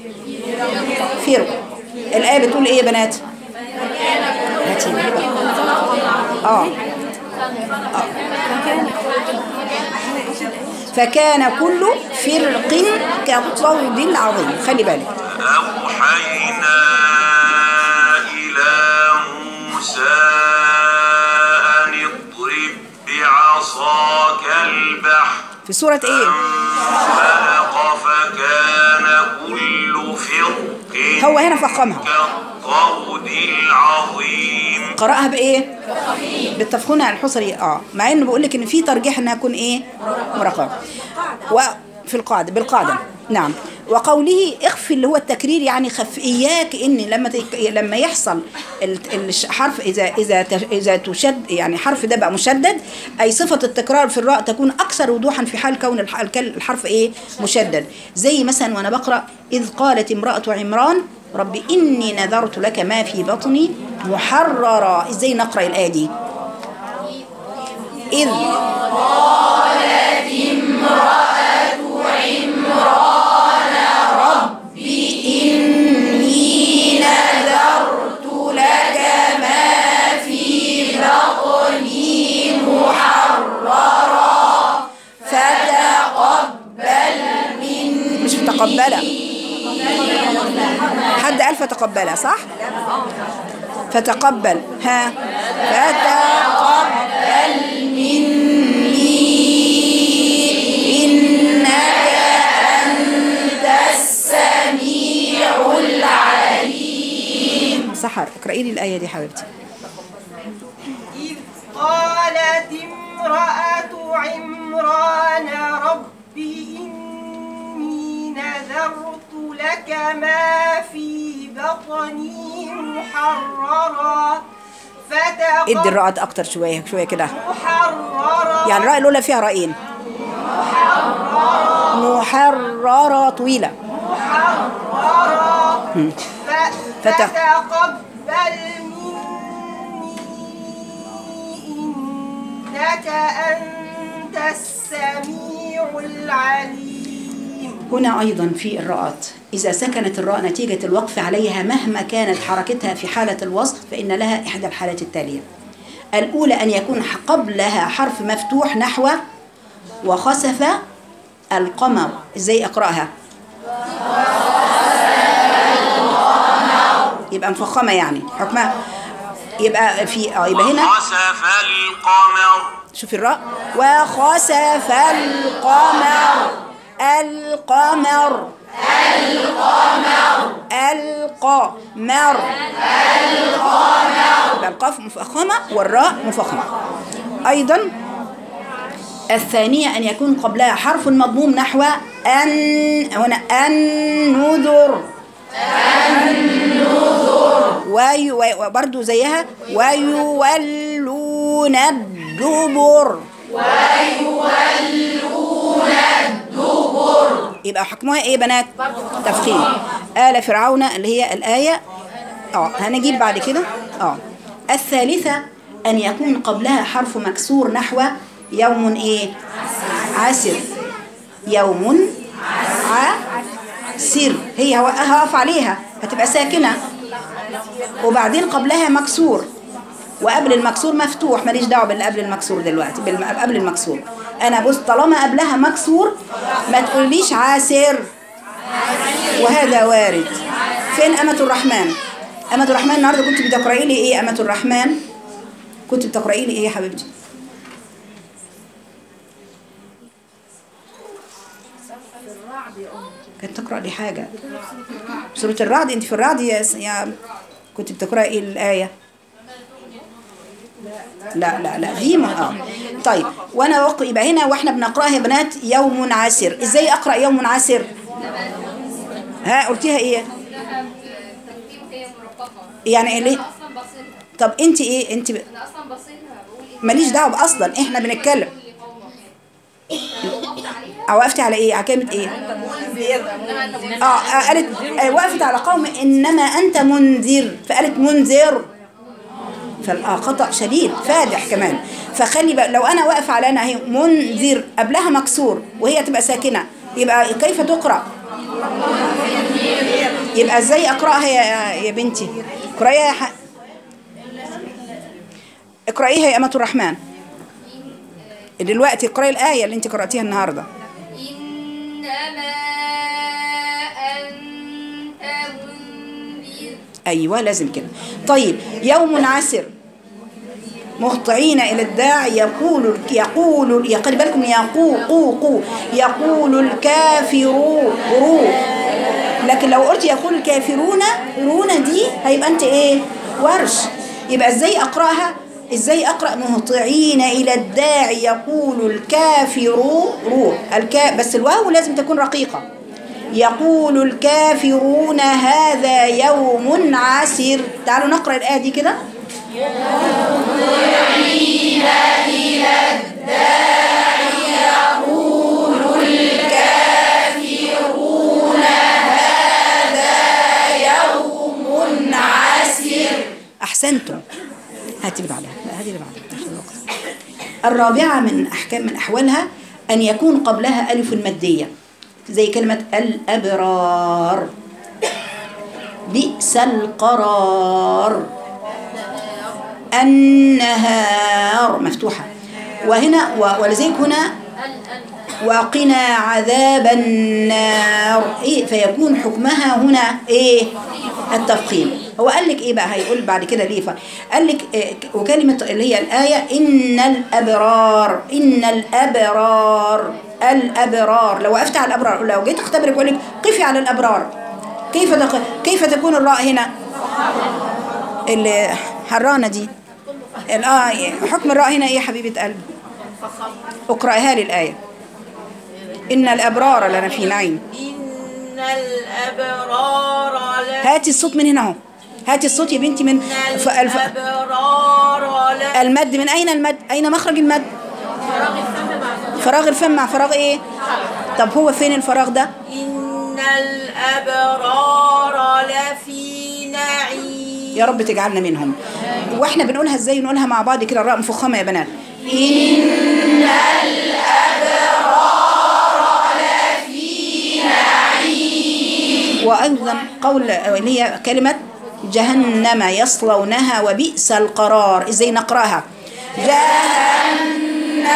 فرق الآية بتقول ايه يا بنات هاتي. اه آه. فكان كل فرق كالطود العظيم خلي بالك أوحينا إلى موسى أن اضرب بعصاك البحر في سورة ايه فلق فكان كل فرق هو هنا فخمها كالطود العظيم قرأها بايه بالتفخيم على الحصري اه مع انه بقول لك ان في ترجيح انها تكون ايه مرقبه وفي القاعده بالقاعده نعم وقوله اخفي اللي هو التكرير يعني خف اياك ان لما تك... لما يحصل ال- الحرف اذا اذا ت- اذا تشد يعني حرف ده بقى مشدد اي صفه التكرار في الراء تكون اكثر وضوحا في حال كون الح- الكل- الحرف ايه مشدد زي مثلا وانا بقرا اذ قالت امراه عمران رب اني نذرت لك ما في بطني محررا ازاي نقرا الايه دي اذ مش متقبلة حد قال فتقبلها صح؟ فتقبل ها فتقبل مني إنك أنت السميع العليم سحر اقرأي لي الآية دي حبيبتي إذ قالت امرأة عمران رب إني نذرت لك ما في بطني محررا ادي فتقبل الراء أكتر شوية شوية كده محررا يعني الراء الأولى فيها رأيين محررة طويلة محررا مم. ف- فت- فتقبل مني إنك أنت السميع العليم هنا أيضا في الراءات إذا سكنت الراء نتيجة الوقف عليها مهما كانت حركتها في حالة الوصف فإن لها إحدى الحالات التالية الأولى أن يكون قبلها حرف مفتوح نحو وخسف القمر إزاي أقرأها يبقى مفخمة يعني حكمها يبقى في اه يبقى هنا خسف القمر شوفي الراء وخسف القمر القمر القمر القمر يبقى القاف مفخمة والراء مفخمة أيضا الثانية أن يكون قبلها حرف مضموم نحو أن هنا النذر وي- وي- وبرضو زيها ويولون الدبر يبقى حكمها ايه يا بنات تفخيم آل فرعون اللي هي الآية اه هنجيب بعد كده اه الثالثة أن يكون قبلها حرف مكسور نحو يوم إيه عسر يوم عسر هي هقف عليها هتبقى ساكنة وبعدين قبلها مكسور وقبل المكسور مفتوح ماليش دعوه باللي قبل المكسور دلوقتي بالم- قبل المكسور انا بص طالما قبلها مكسور ما تقوليش عاسر وهذا وارد فين أمة الرحمن أمة الرحمن النهارده كنت بتقرأي لي إيه أمة الرحمن كنت بتقرأي لي إيه يا حبيبتي كانت تقرأ لي حاجة سورة الرعد أنت في الرعد يا, يا كنت بتقرأي إيه الآية لا لا لا دي ما اه طيب وانا وق... يبقى هنا واحنا بنقراها يا بنات يوم عسر ازاي اقرا يوم عسر ها قلتيها ايه يعني ايه ليه طب انت ايه انت ب... انا اصلا بصيتها بقول ايه ماليش دعوه اصلا احنا بنتكلم اه وقفتي على ايه على كلمه ايه اه آه، قالت آه، وقفت على قوم انما انت منذر فقالت منذر فالآه خطأ شديد فادح كمان فخلي بقى لو أنا واقف على أنا هي منذر قبلها مكسور وهي تبقى ساكنة يبقى كيف تقرأ يبقى ازاي أقرأها يا, يا بنتي اقرأيها يا ح... اقرأيها يا أمة الرحمن دلوقتي اقرأي الآية اللي انت قرأتيها النهاردة انما انت منذر أيوة لازم كده طيب يوم عسر مهطعين إلى الداع يقول يقول يا خلي بالكم يقول قو قو يقول الكافرون رو لكن لو قلت يقول الكافرون رون دي هيبقى أنت إيه ورش يبقى إزاي أقرأها إزاي أقرأ مهطعين إلى الداع يقول الكافرون رو الكا بس الواو لازم تكون رقيقة يقول الكافرون هذا يوم عسر تعالوا نقرأ الآية دي كده أحسنتم هاتي اللي بعدها لا هذه اللي بعدها عشان الوقت. الرابعة من أحكام من أحوالها أن يكون قبلها ألف مادية زي كلمة الأبرار بئس القرار النهار مفتوحة وهنا و- ولذلك هنا وقنا عذاب النار إيه فيكون حكمها هنا إيه التفخيم هو قال لك إيه بقى هيقول بعد كده ليه ف- قال لك إيه وكلمة اللي هي الآية إن الأبرار إن الأبرار الأبرار لو وقفت على الأبرار لو جيت اختبرك وأقول لك قفي على الأبرار كيف تق... كيف تكون الراء هنا اللي حرانة دي الآه حكم الراء هنا إيه يا حبيبة قلبي اقرأها لي الآية إن الأبرار لنا في نعيم إن الأبرار هاتي الصوت من هنا اهو هاتي الصوت يا بنتي من ف... الف... الأبرار لفي المد من أين المد أين مخرج المد فراغ الفم مع فراغ إيه طب هو فين الفراغ ده إن الأبرار لفي نعيم يا رب تجعلنا منهم واحنا بنقولها ازاي نقولها مع بعض كده الراء مفخمه يا بنات وايضا قول اللي هي كلمه جهنم يصلونها وبئس القرار ازاي نقراها جهنم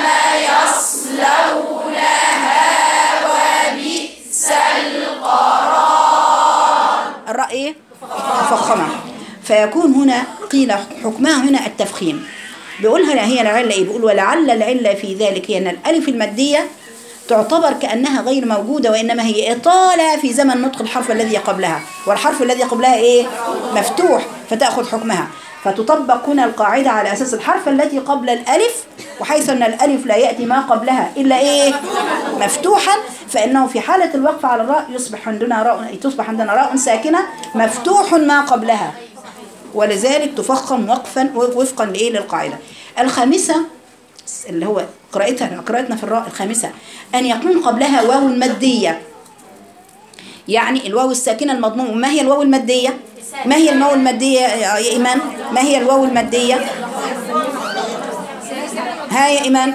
يصلونها وبئس القرار الراء ايه مفخمه فيكون هنا قيل حكمها هنا التفخيم بيقولها هي العله ايه بيقول ولعل العله في ذلك هي ان الالف الماديه تعتبر كأنها غير موجودة وإنما هي إطالة في زمن نطق الحرف الذي قبلها والحرف الذي قبلها إيه؟ مفتوح فتأخذ حكمها فتطبق هنا القاعدة على أساس الحرف التي قبل الألف وحيث أن الألف لا يأتي ما قبلها إلا إيه؟ مفتوحا فإنه في حالة الوقف على الراء يصبح عندنا راء تصبح عندنا راء ساكنة مفتوح ما قبلها ولذلك تفخم وقفا وفقا لإيه للقاعدة الخامسة اللي هو قراءتها قراءتنا في الراء الخامسة أن يكون قبلها واو مادية يعني الواو الساكنة المضموم ما هي الواو المادية ما هي الواو المادية يا إيمان ما هي الواو المادية ها يا ايمان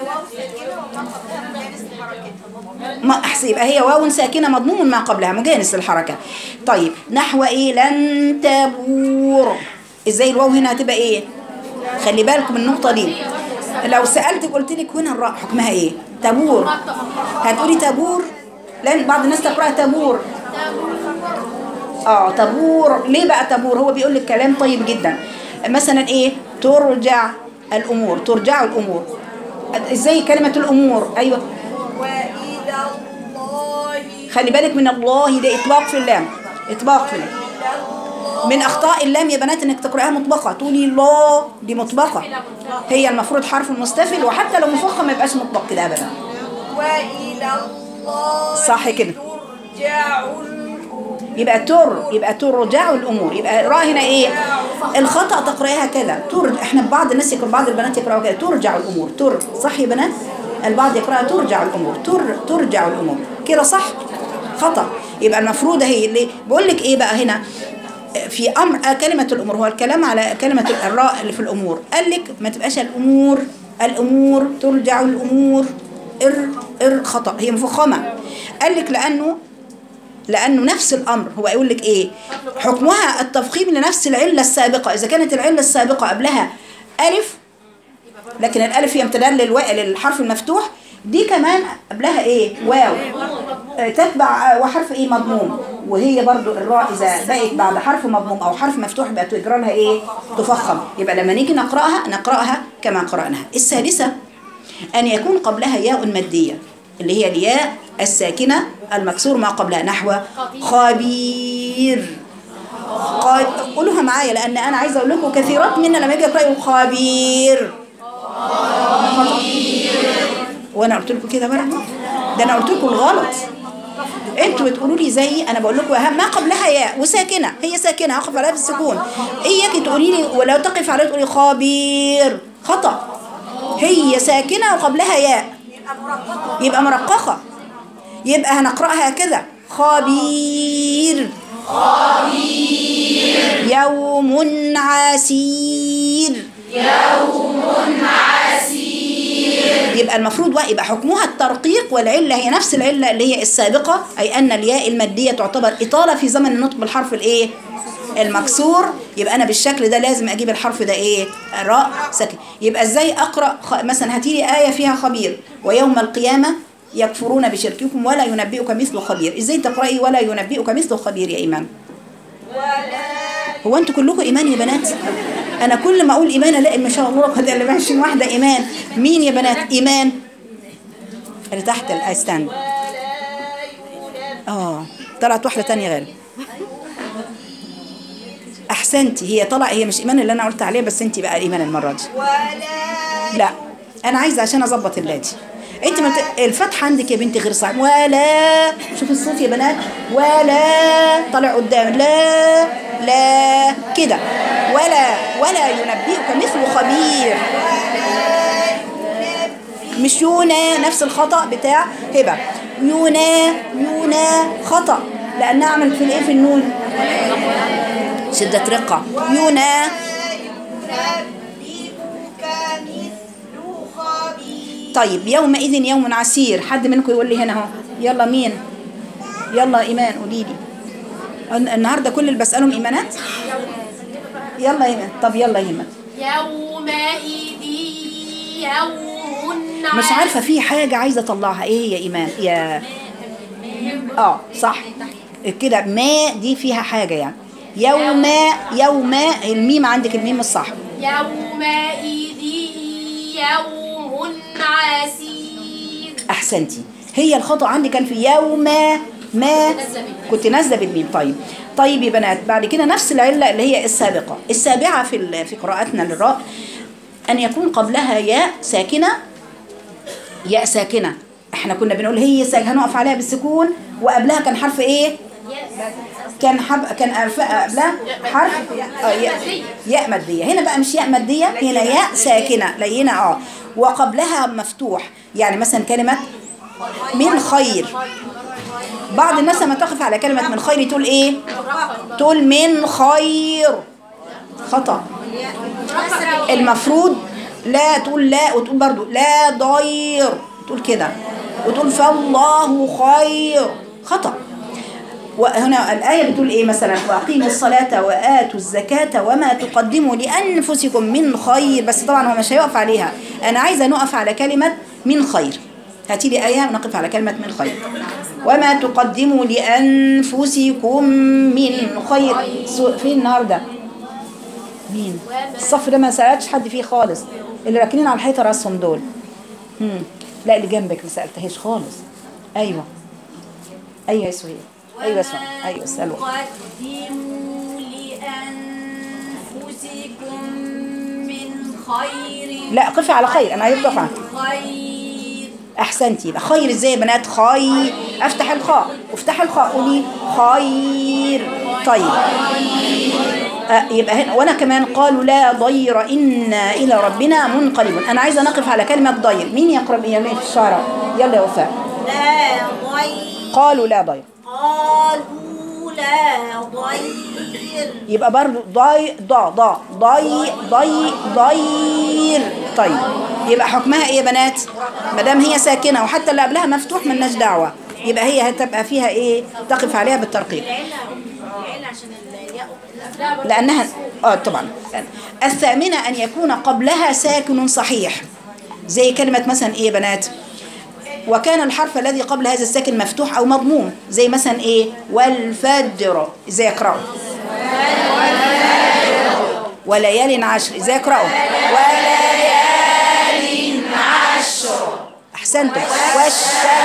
ما احسن يبقى هي واو ساكنه مضموم ما قبلها مجانس للحركه طيب نحو ايه لن تبور ازاي الواو هنا هتبقى ايه خلي بالكم من النقطه دي لو سالتك قلت لك هنا الراء حكمها ايه تبور هتقولي تبور لان بعض الناس تقراها تبور اه تبور ليه بقى تبور هو بيقول لك كلام طيب جدا مثلا ايه ترجع الامور ترجع الامور ازاي كلمه الامور ايوه وإلى الله خلي بالك من الله ده اطلاق في اللام اطلاق في اللام من اخطاء اللام يا بنات انك تقراها مطبقه تقولي الله دي مطبقه هي المفروض حرف مستفل وحتى لو مفخم ما يبقاش مطبق كده ابدا وإلى الله صح كده ترجع الأمور يبقى تر يبقى ترجع الامور يبقى راء هنا ايه الخطا تقراها كذا ترج احنا بعض الناس يقرأ بعض البنات يقراوا كده ترجع الامور تر صح يا بنات البعض يقراها ترجع الامور تر ترجع الامور كده صح خطا يبقى المفروض هي اللي بقول لك ايه بقى هنا في امر آه، كلمه الامور هو الكلام على كلمه الراء اللي في الامور قال لك ما تبقاش الامور الامور ترجع الامور ار ار خطا هي مفخمه قال لك لانه لانه نفس الامر هو يقول لك ايه حكمها التفخيم لنفس العله السابقه اذا كانت العله السابقه قبلها الف لكن الالف هي امتداد للواء للحرف المفتوح دي كمان قبلها ايه واو آه، تتبع آه، وحرف ايه مضموم وهي برضو الراء اذا بقت بعد حرف مضموم او حرف مفتوح بقى تجرى لها ايه تفخم يبقى لما نيجي نقراها نقراها كما قراناها السادسه ان يكون قبلها ياء ماديه اللي هي الياء الساكنه المكسور ما قبلها نحو خبير قال قولوها معايا لان انا عايزه اقول لكم كثيرات منا لما يجي يقرأوا خبير وانا قلت لكم كده برضه ده انا قلت لكم الغلط انتوا بتقولوا لي زي انا بقول لكم اهم ما قبلها ياء وساكنه هي ساكنه هقف عليها بالسكون اياكي تقولي لي ولو تقف عليها تقولي خبير خطا هي ساكنه وقبلها ياء يبقى مرققه يبقى هنقراها هكذا خبير يوم عسير يبقى المفروض بقى يبقى حكمها الترقيق والعله هي نفس العله اللي هي السابقه اي ان الياء الماديه تعتبر اطاله في زمن النطق بالحرف الايه المكسور يبقى انا بالشكل ده لازم اجيب الحرف ده ايه راء ساكن يبقى ازاي اقرا خ... مثلا هاتي لي ايه فيها خبير ويوم القيامه يكفرون بشرككم ولا ينبئك مثل خبير ازاي تقراي ولا ينبئك مثل خبير يا ايمان هو انتوا كلكم ايمان يا بنات انا كل ما اقول ايمان الاقي ما شاء الله قد اللي 20 واحده ايمان مين يا بنات ايمان اللي تحت الاستاند اه طلعت واحده تانية غير احسنتي هي طلع هي مش ايمان اللي انا قلت عليه بس انت بقى ايمان المره دي ولا لا انا عايزه عشان اظبط اللاتي انت ما ت... الفتحه عندك يا بنتي غير صح ولا شوف الصوت يا بنات ولا طالع قدام لا لا كده ولا ولا ينبئك مثل خبير مش يونا نفس الخطأ بتاع هبة يونا يونا خطأ لأنها عملت في الإيه في النون شدة رقة يونا ينبئك مثل خبير طيب يومئذ يوم عسير حد منكم يقول لي هنا اهو يلا مين يلا ايمان قولي لي الن- النهارده كل اللي بسالهم ايمانات يلا ايمان طب يلا ايمان يومئذ يوم مش عارفه في حاجه عايزه اطلعها ايه يا ايمان يا اه صح كده ما دي فيها حاجه يعني يوم يوم الميم عندك الميم الصح يومئذ يوم عسير احسنتي هي الخطا عندي كان في يوم ما كنت نازله بالميم طيب طيب يا بنات بعد كده نفس العله اللي هي السابقه السابعه في ال- في قراءتنا للراء ان يكون قبلها ياء ساكنه ياء ساكنه احنا كنا بنقول هي ساكنه هنقف عليها بالسكون وقبلها كان حرف ايه كان حب كان ألف- قبلها حرف آه، ياء ياء ماديه هنا بقى مش ياء ماديه هنا ياء ساكنه لينه اه وقبلها مفتوح يعني مثلا كلمه من خير بعض الناس لما تقف على كلمه من خير تقول ايه تقول من خير خطا المفروض لا تقول لا وتقول برضو لا ضير تقول كده وتقول فالله خير خطأ وهنا الآية بتقول إيه مثلا وأقيموا الصلاة وآتوا الزكاة وما تقدموا لأنفسكم من خير بس طبعا هو مش هيقف عليها أنا عايزة نقف على كلمة من خير هاتي لي آية ونقف على كلمة من خير وما تقدموا لأنفسكم من خير سو- فين النهارده مين الصف ده ما سألتش حد فيه خالص اللي راكنين على الحيطة راسهم دول مم. لا اللي جنبك ما سألتهاش خالص أيوه أيوه يا سهيل أيوه يا سهيل أيوه اسألوا قدموا لأنفسكم من خير لا قفي على خير أنا عايز أقف خير أحسنتي يبقى خير إزاي يا بنات خير أفتح الخاء وافتح الخاء قولي خير طيب آه، يبقى هنا وانا كمان قالوا لا ضير انا الى ربنا منقلبون انا عايزه نقف على كلمه ضير مين يقرب يلا في الشعراء يلا يا وفاء لا ضير قالوا لا ضير قالوا لا ضير يبقى برضو ضي ضا ضا ضي ضي ضير طيب يبقى حكمها ايه يا بنات ما دام هي ساكنه وحتى اللي قبلها مفتوح ملناش دعوه يبقى هي هتبقى فيها ايه تقف عليها بالترقيق لانها اه طبعا الثامنه ان يكون قبلها ساكن صحيح زي كلمه مثلا ايه يا بنات وكان الحرف الذي قبل هذا الساكن مفتوح او مضموم زي مثلا ايه والفجر ازاي يقراوا وليال عشر ازاي يقراوا وليال عشر احسنتم والشفع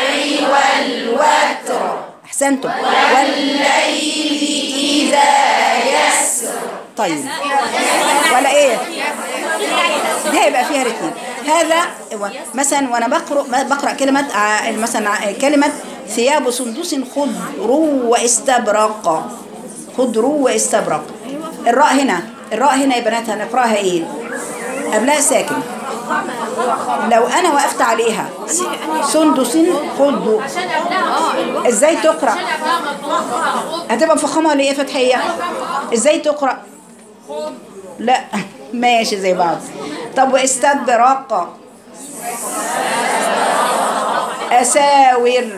والوتر احسنتم والليل اذا يسر طيب ولا ايه دي هيبقى فيها الاثنين هذا هو مثلا وانا بقرا بقرا كلمه ع- مثلا ع- كلمه ثياب سندس خضر واستبرق خضر واستبرق الراء هنا الراء هنا يا بنات هنقراها ايه قبلها ساكن لو انا وقفت عليها سندس خضر ازاي تقرا هتبقى مفخمه ولا ايه فتحيه ازاي تقرا لا ماشي زي بعض طب واستبرق أساور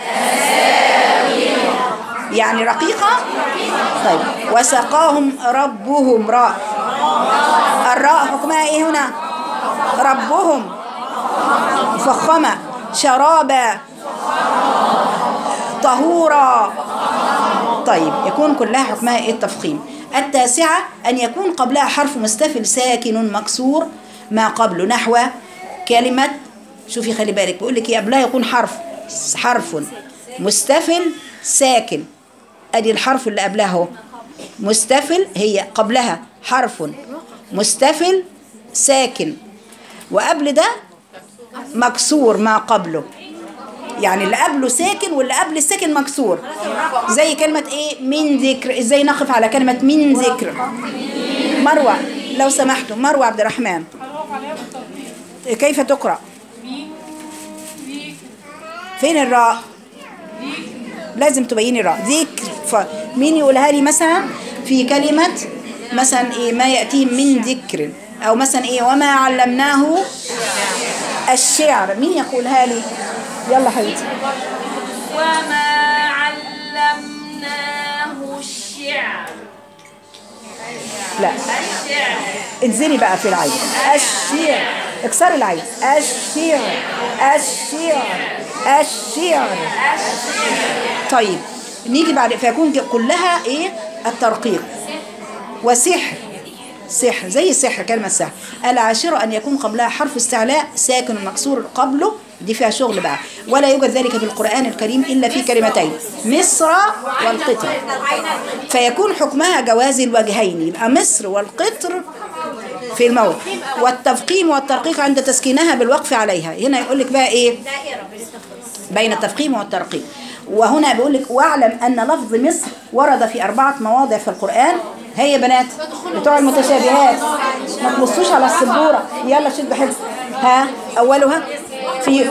يعني رقيقة طيب وسقاهم ربهم راء الراء حكمها ايه هنا ربهم مفخمة شرابا طهورا طيب يكون كلها حكمها ايه التفخيم التاسعة أن يكون قبلها حرف مستفل ساكن مكسور ما قبله نحو كلمة شوفي خلي بالك بيقول لك إيه قبلها يكون حرف حرف مستفل ساكن ادي الحرف اللي قبلها اهو مستفل هي قبلها حرف مستفل ساكن وقبل ده مكسور ما قبله يعني اللي قبله ساكن واللي قبل الساكن مكسور زي كلمة ايه من ذكر ازاي نقف على كلمة من ذكر مروة لو سمحتوا مروة عبد الرحمن كيف تقرأ فين الراء لازم تبيني الراء ذكر فمين يقولها لي مثلا في كلمة مثلا ايه ما يأتي من ذكر او مثلا ايه وما علمناه الشعر مين يقولها لي يلا حبيبتي وما علمناه الشعر لا انزلي بقى في العين الشعر اكسري العين الشعر الشعر الشعر طيب نيجي بعد فيكون كلها ايه الترقيق وسحر سحر زي السحر كلمة سحر العاشرة أن يكون قبلها حرف استعلاء ساكن مكسور قبله دي فيها شغل بقى ولا يوجد ذلك في القرآن الكريم إلا في كلمتين مصر والقطر فيكون حكمها جواز الوجهين يبقى مصر والقطر في الموت والتفخيم والترقيق عند تسكينها بالوقف عليها هنا يقول لك بقى ايه بين التفخيم والترقيق وهنا بيقول لك واعلم ان لفظ مصر ورد في اربعه مواضع في القران هي يا بنات بتوع المتشابهات ما تبصوش على السبوره يلا شد حلو ها اولها في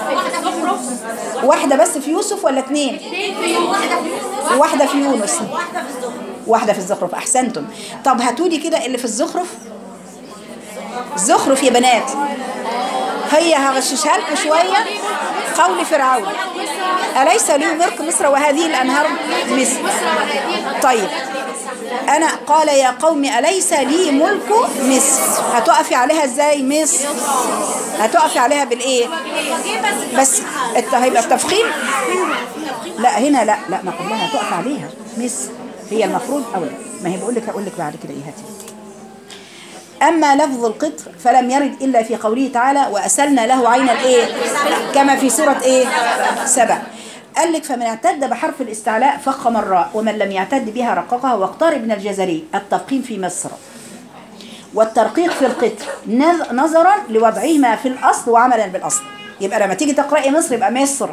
واحده بس في يوسف ولا اثنين واحده في يونس واحده في الزخرف احسنتم طب هاتوا لي كده اللي في الزخرف زخرف يا بنات هي هغششها لكم شويه قول فرعون اليس لي ملك مصر وهذه الانهار مصر طيب انا قال يا قوم اليس لي ملك مصر هتقفي عليها ازاي مصر هتقفي عليها بالايه بس الت- هيبقى التفخيم لا هنا لا لا ما قبلها هتقف عليها مصر هي المفروض اولى ما هي بقول لك هقول لك بعد كده ايه هاتي أما لفظ القطر فلم يرد إلا في قوله تعالى وأسلنا له عين الإيه كما في سورة إيه سبع قال لك فمن اعتد بحرف الاستعلاء فخم الراء ومن لم يعتد بها رققها واقترب من الجزري التفخيم في مصر والترقيق في القطر نظ- نظرا لوضعهما في الأصل وعملا بالأصل يبقى لما تيجي تقرأي مصر يبقى مصر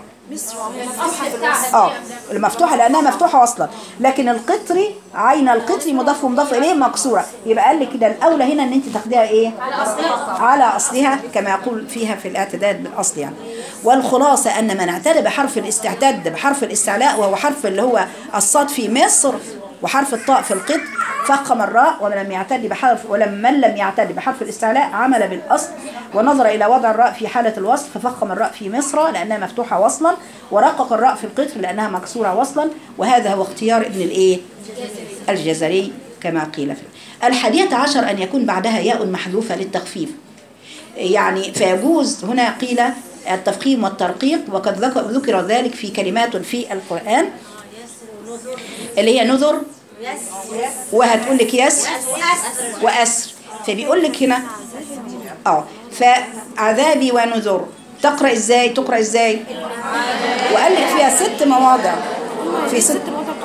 اه المفتوحه لانها مفتوحه اصلا لكن القطري عين القطري مضاف ومضاف اليه مكسوره يبقى قال لك كده الاولى هنا ان انت تاخديها ايه على اصلها كما يقول فيها في الاعتداد بالاصل يعني والخلاصه ان من اعتد بحرف الاستعتاد بحرف الاستعلاء وهو حرف اللي هو الصاد في مصر وحرف الطاء في القطر فخم الراء ومن لم يعتد بحرف ولم من لم يعتد بحرف الاستعلاء عمل بالاصل ونظر الى وضع الراء في حاله الوصل ففخم الراء في مصر لانها مفتوحه وصلا ورقق الراء في القطر لانها مكسوره وصلا وهذا هو اختيار ابن الايه الجزري كما قيل فيه الحادية عشر أن يكون بعدها ياء محذوفة للتخفيف يعني فيجوز هنا قيل التفخيم والترقيق وقد ذك- ذكر ذلك في كلمات في القرآن اللي هي نذر وهتقول لك يس وأسر فبيقول لك هنا اه فعذابي ونذر تقرأ ازاي تقرأ ازاي وقال لك فيها ست مواضع في ست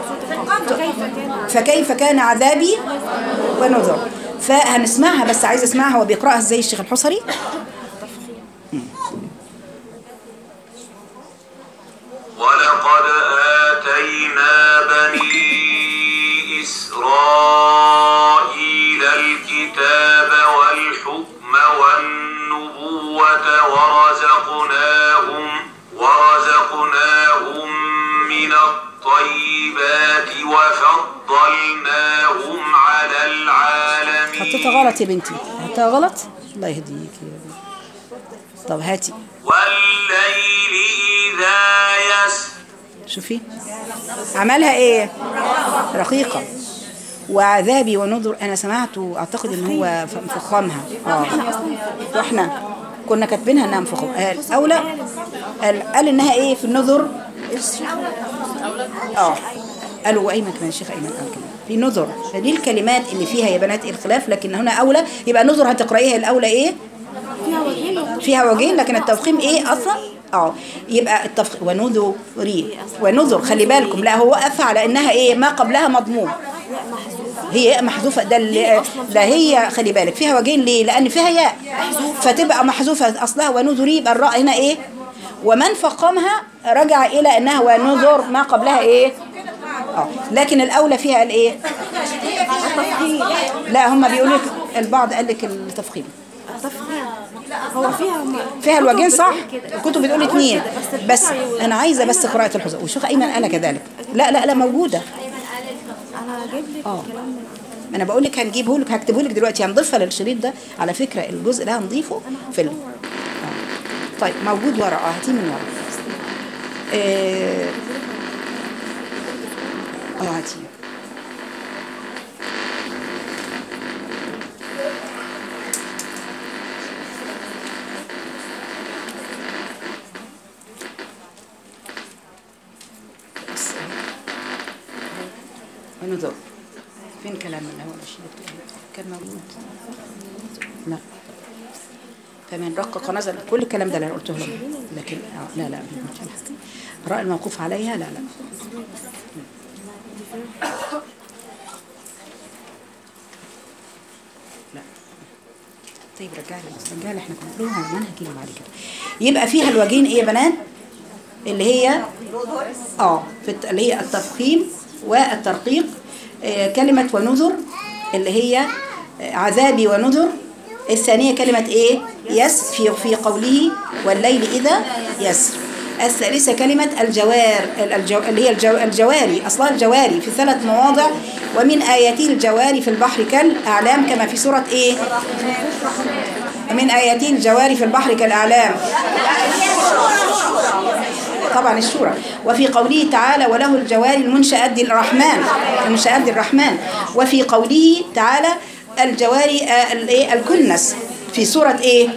فكيف كان عذابي ونذر فهنسمعها بس عايزه اسمعها وبيقراها ازاي الشيخ الحصري ولقد آتينا بني إسرائيل الكتاب والحكم والنبوة ورزقناهم ورزقناهم من الطيبات وفضلناهم على العالمين حطيتها غلط يا بنتي حطيتها غلط الله يهديك يا بنتي طب هاتي والليل إذا يسر شوفي عملها ايه رقيقة وعذابي ونذر انا سمعته اعتقد ان هو ف- مفخمها اه واحنا كنا كاتبينها انها مفخمه قال اولى قال, قال انها ايه في النذر اه قالوا ايمن كمان الشيخ ايمن قال كمان في نذر فدي الكلمات اللي فيها يا بنات الخلاف لكن هنا اولى يبقى نذر هتقرايها الاولى ايه فيها وجهين لكن التفخيم ايه اصلا اه يبقى التفخيم ونذري ونذر خلي بالكم لا هو وقف على انها ايه ما قبلها مضموم هي محذوفه ده اللي ده هي خلي بالك فيها وجهين ليه لان فيها ياء فتبقى محذوفه اصلها ونذري يبقى الراء هنا ايه ومن فقمها رجع الى انها ونذر ما قبلها ايه اه لكن الاولى فيها الايه لا هم بيقولوا لك البعض قال لك التفخيم هو فيها فيها الوجهين صح الكتب بتقول اثنين بس انا عايزه بس قراءه الحزن والشيخ ايمن قال كذلك لا لا لا موجوده انا جايب لك اه الكلام من ما انا بقول لك هنجيبه لك هكتبه لك دلوقتي هنضيفها للشريط ده على فكره الجزء ده هنضيفه في ال... آه. طيب موجود ورا اه هاتيه من ورا اه اه هاتيه بس. ونذر فين كلام اللي هو الشيء كان موجود لا فمن رقق نزل كل الكلام ده اللي انا قلته لهم لكن آه، لا لا مش الحق. راء الموقوف عليها لا لا لا طيب رجع لي رجع لي احنا كنا بنقولها منهج اللي بعد كده يبقى فيها الوجهين ايه يا بنات اللي هي اه في الت- اللي هي التفخيم والترقيق آه، كلمة ونذر اللي هي آه، عذابي ونذر الثانية كلمة ايه يس في في قوله والليل إذا يسر الثالثة كلمة الجوار الجو اللي هي الجو الجواري أصلها الجواري في ثلاث مواضع ومن آياته الجواري في البحر كالأعلام كما في سورة ايه من آياته الجواري في البحر كالأعلام طبعا الشورى وفي قوله تعالى وله الجواري المنشآت الرحمن المنشآت الرحمن وفي قوله تعالى الجواري آه، الايه الكنس في سورة ايه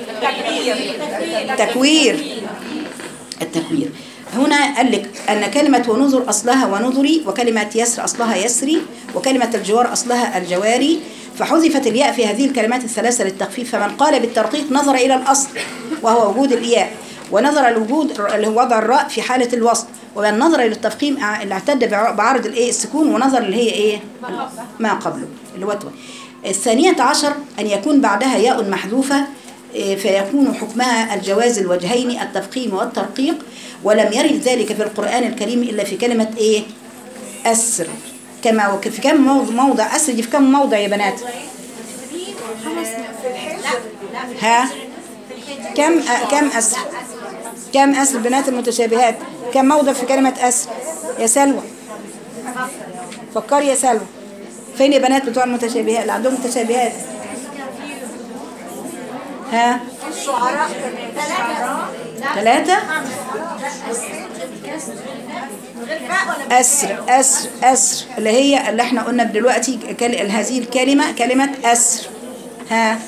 تكوير التكوير هنا قال لك أن كلمة ونذر أصلها ونذري وكلمة يسر أصلها يسري وكلمة الجوار أصلها الجواري فحذفت الياء في هذه الكلمات الثلاثة للتخفيف فمن قال بالترقيق نظر إلى الأصل وهو وجود الياء ونظر الوجود اللي هو وضع الراء في حالة الوصل ومن نظر إلى التفخيم اللي اعتد بع- بعرض الايه السكون ونظر اللي هي ايه ما قبله اللي هو التو- الثانية عشر أن يكون بعدها ياء محذوفة إيه، فيكون حكمها الجواز الوجهين التفخيم والترقيق ولم يرد ذلك في القرآن الكريم إلا في كلمة إيه أسر كما وك- في كم موضع, موضع أسر دي في كم موضع يا بنات ها كم أ- كم أسر كم أسر بنات المتشابهات كم موضع في كلمة أسر يا سلوى فكري يا سلوى فين يا بنات بتوع المتشابهات اللي عندهم متشابهات ها ثلاثة أسر أسر أسر اللي هي اللي احنا قلنا دلوقتي كل- هذه الكلمة كلمة أسر ها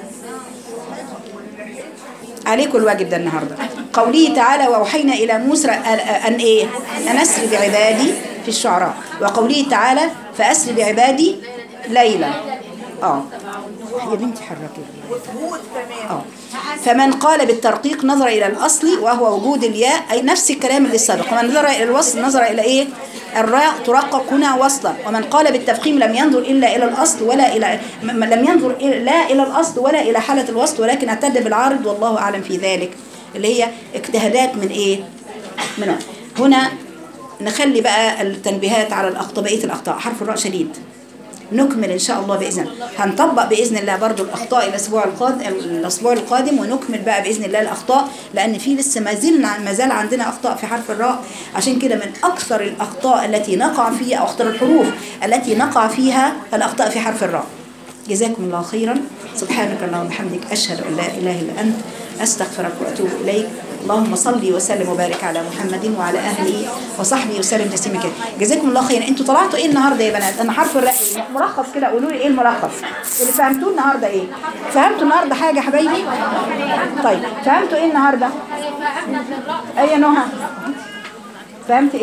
عليكم الواجب ده النهاردة قوله تعالى وأوحينا إلى موسى أن- أن إيه أن أسر بعبادي في الشعراء وقوله تعالى فأسر بعبادي ليلا اه يا بنتي حركي اه فمن قال بالترقيق نظر إلى الأصل وهو وجود الياء أي نفس الكلام اللي سبق ومن نظر إلى الوصل نظر إلى إيه الراء ترقق هنا وصلا ومن قال بالتفخيم لم ينظر إلا إلى الأصل ولا إلى م- م- لم ينظر إل- لا إلى الأصل ولا إلى حالة الوصل ولكن اعتد بالعارض والله أعلم في ذلك اللي هي اجتهادات من إيه من هنا نخلي بقى التنبيهات على الأخطاء بقية الأخطاء حرف الراء شديد نكمل ان شاء الله باذن الله هنطبق باذن الله برضو الاخطاء الاسبوع القادم الاسبوع القادم ونكمل بقى باذن الله الاخطاء لان في لسه ما زلنا ما زال عندنا اخطاء في حرف الراء عشان كده من اكثر الاخطاء التي نقع فيها او اخطر الحروف التي نقع فيها الاخطاء في حرف الراء جزاكم الله خيرا سبحانك اللهم وبحمدك اشهد ان لا اله الا انت استغفرك واتوب اليك اللهم صل وسلم وبارك على محمد وعلى اهله وصحبه وسلم تسليما كثيرا جزاكم الله خيرا انتوا طلعتوا ايه النهارده يا بنات انا حرف الراء ملخص كده قولوا لي ايه الملخص اللي فهمتوه النهارده ايه فهمتوا النهارده حاجه يا حبايبي طيب فهمتوا ايه النهارده ايه يا نهى فهمت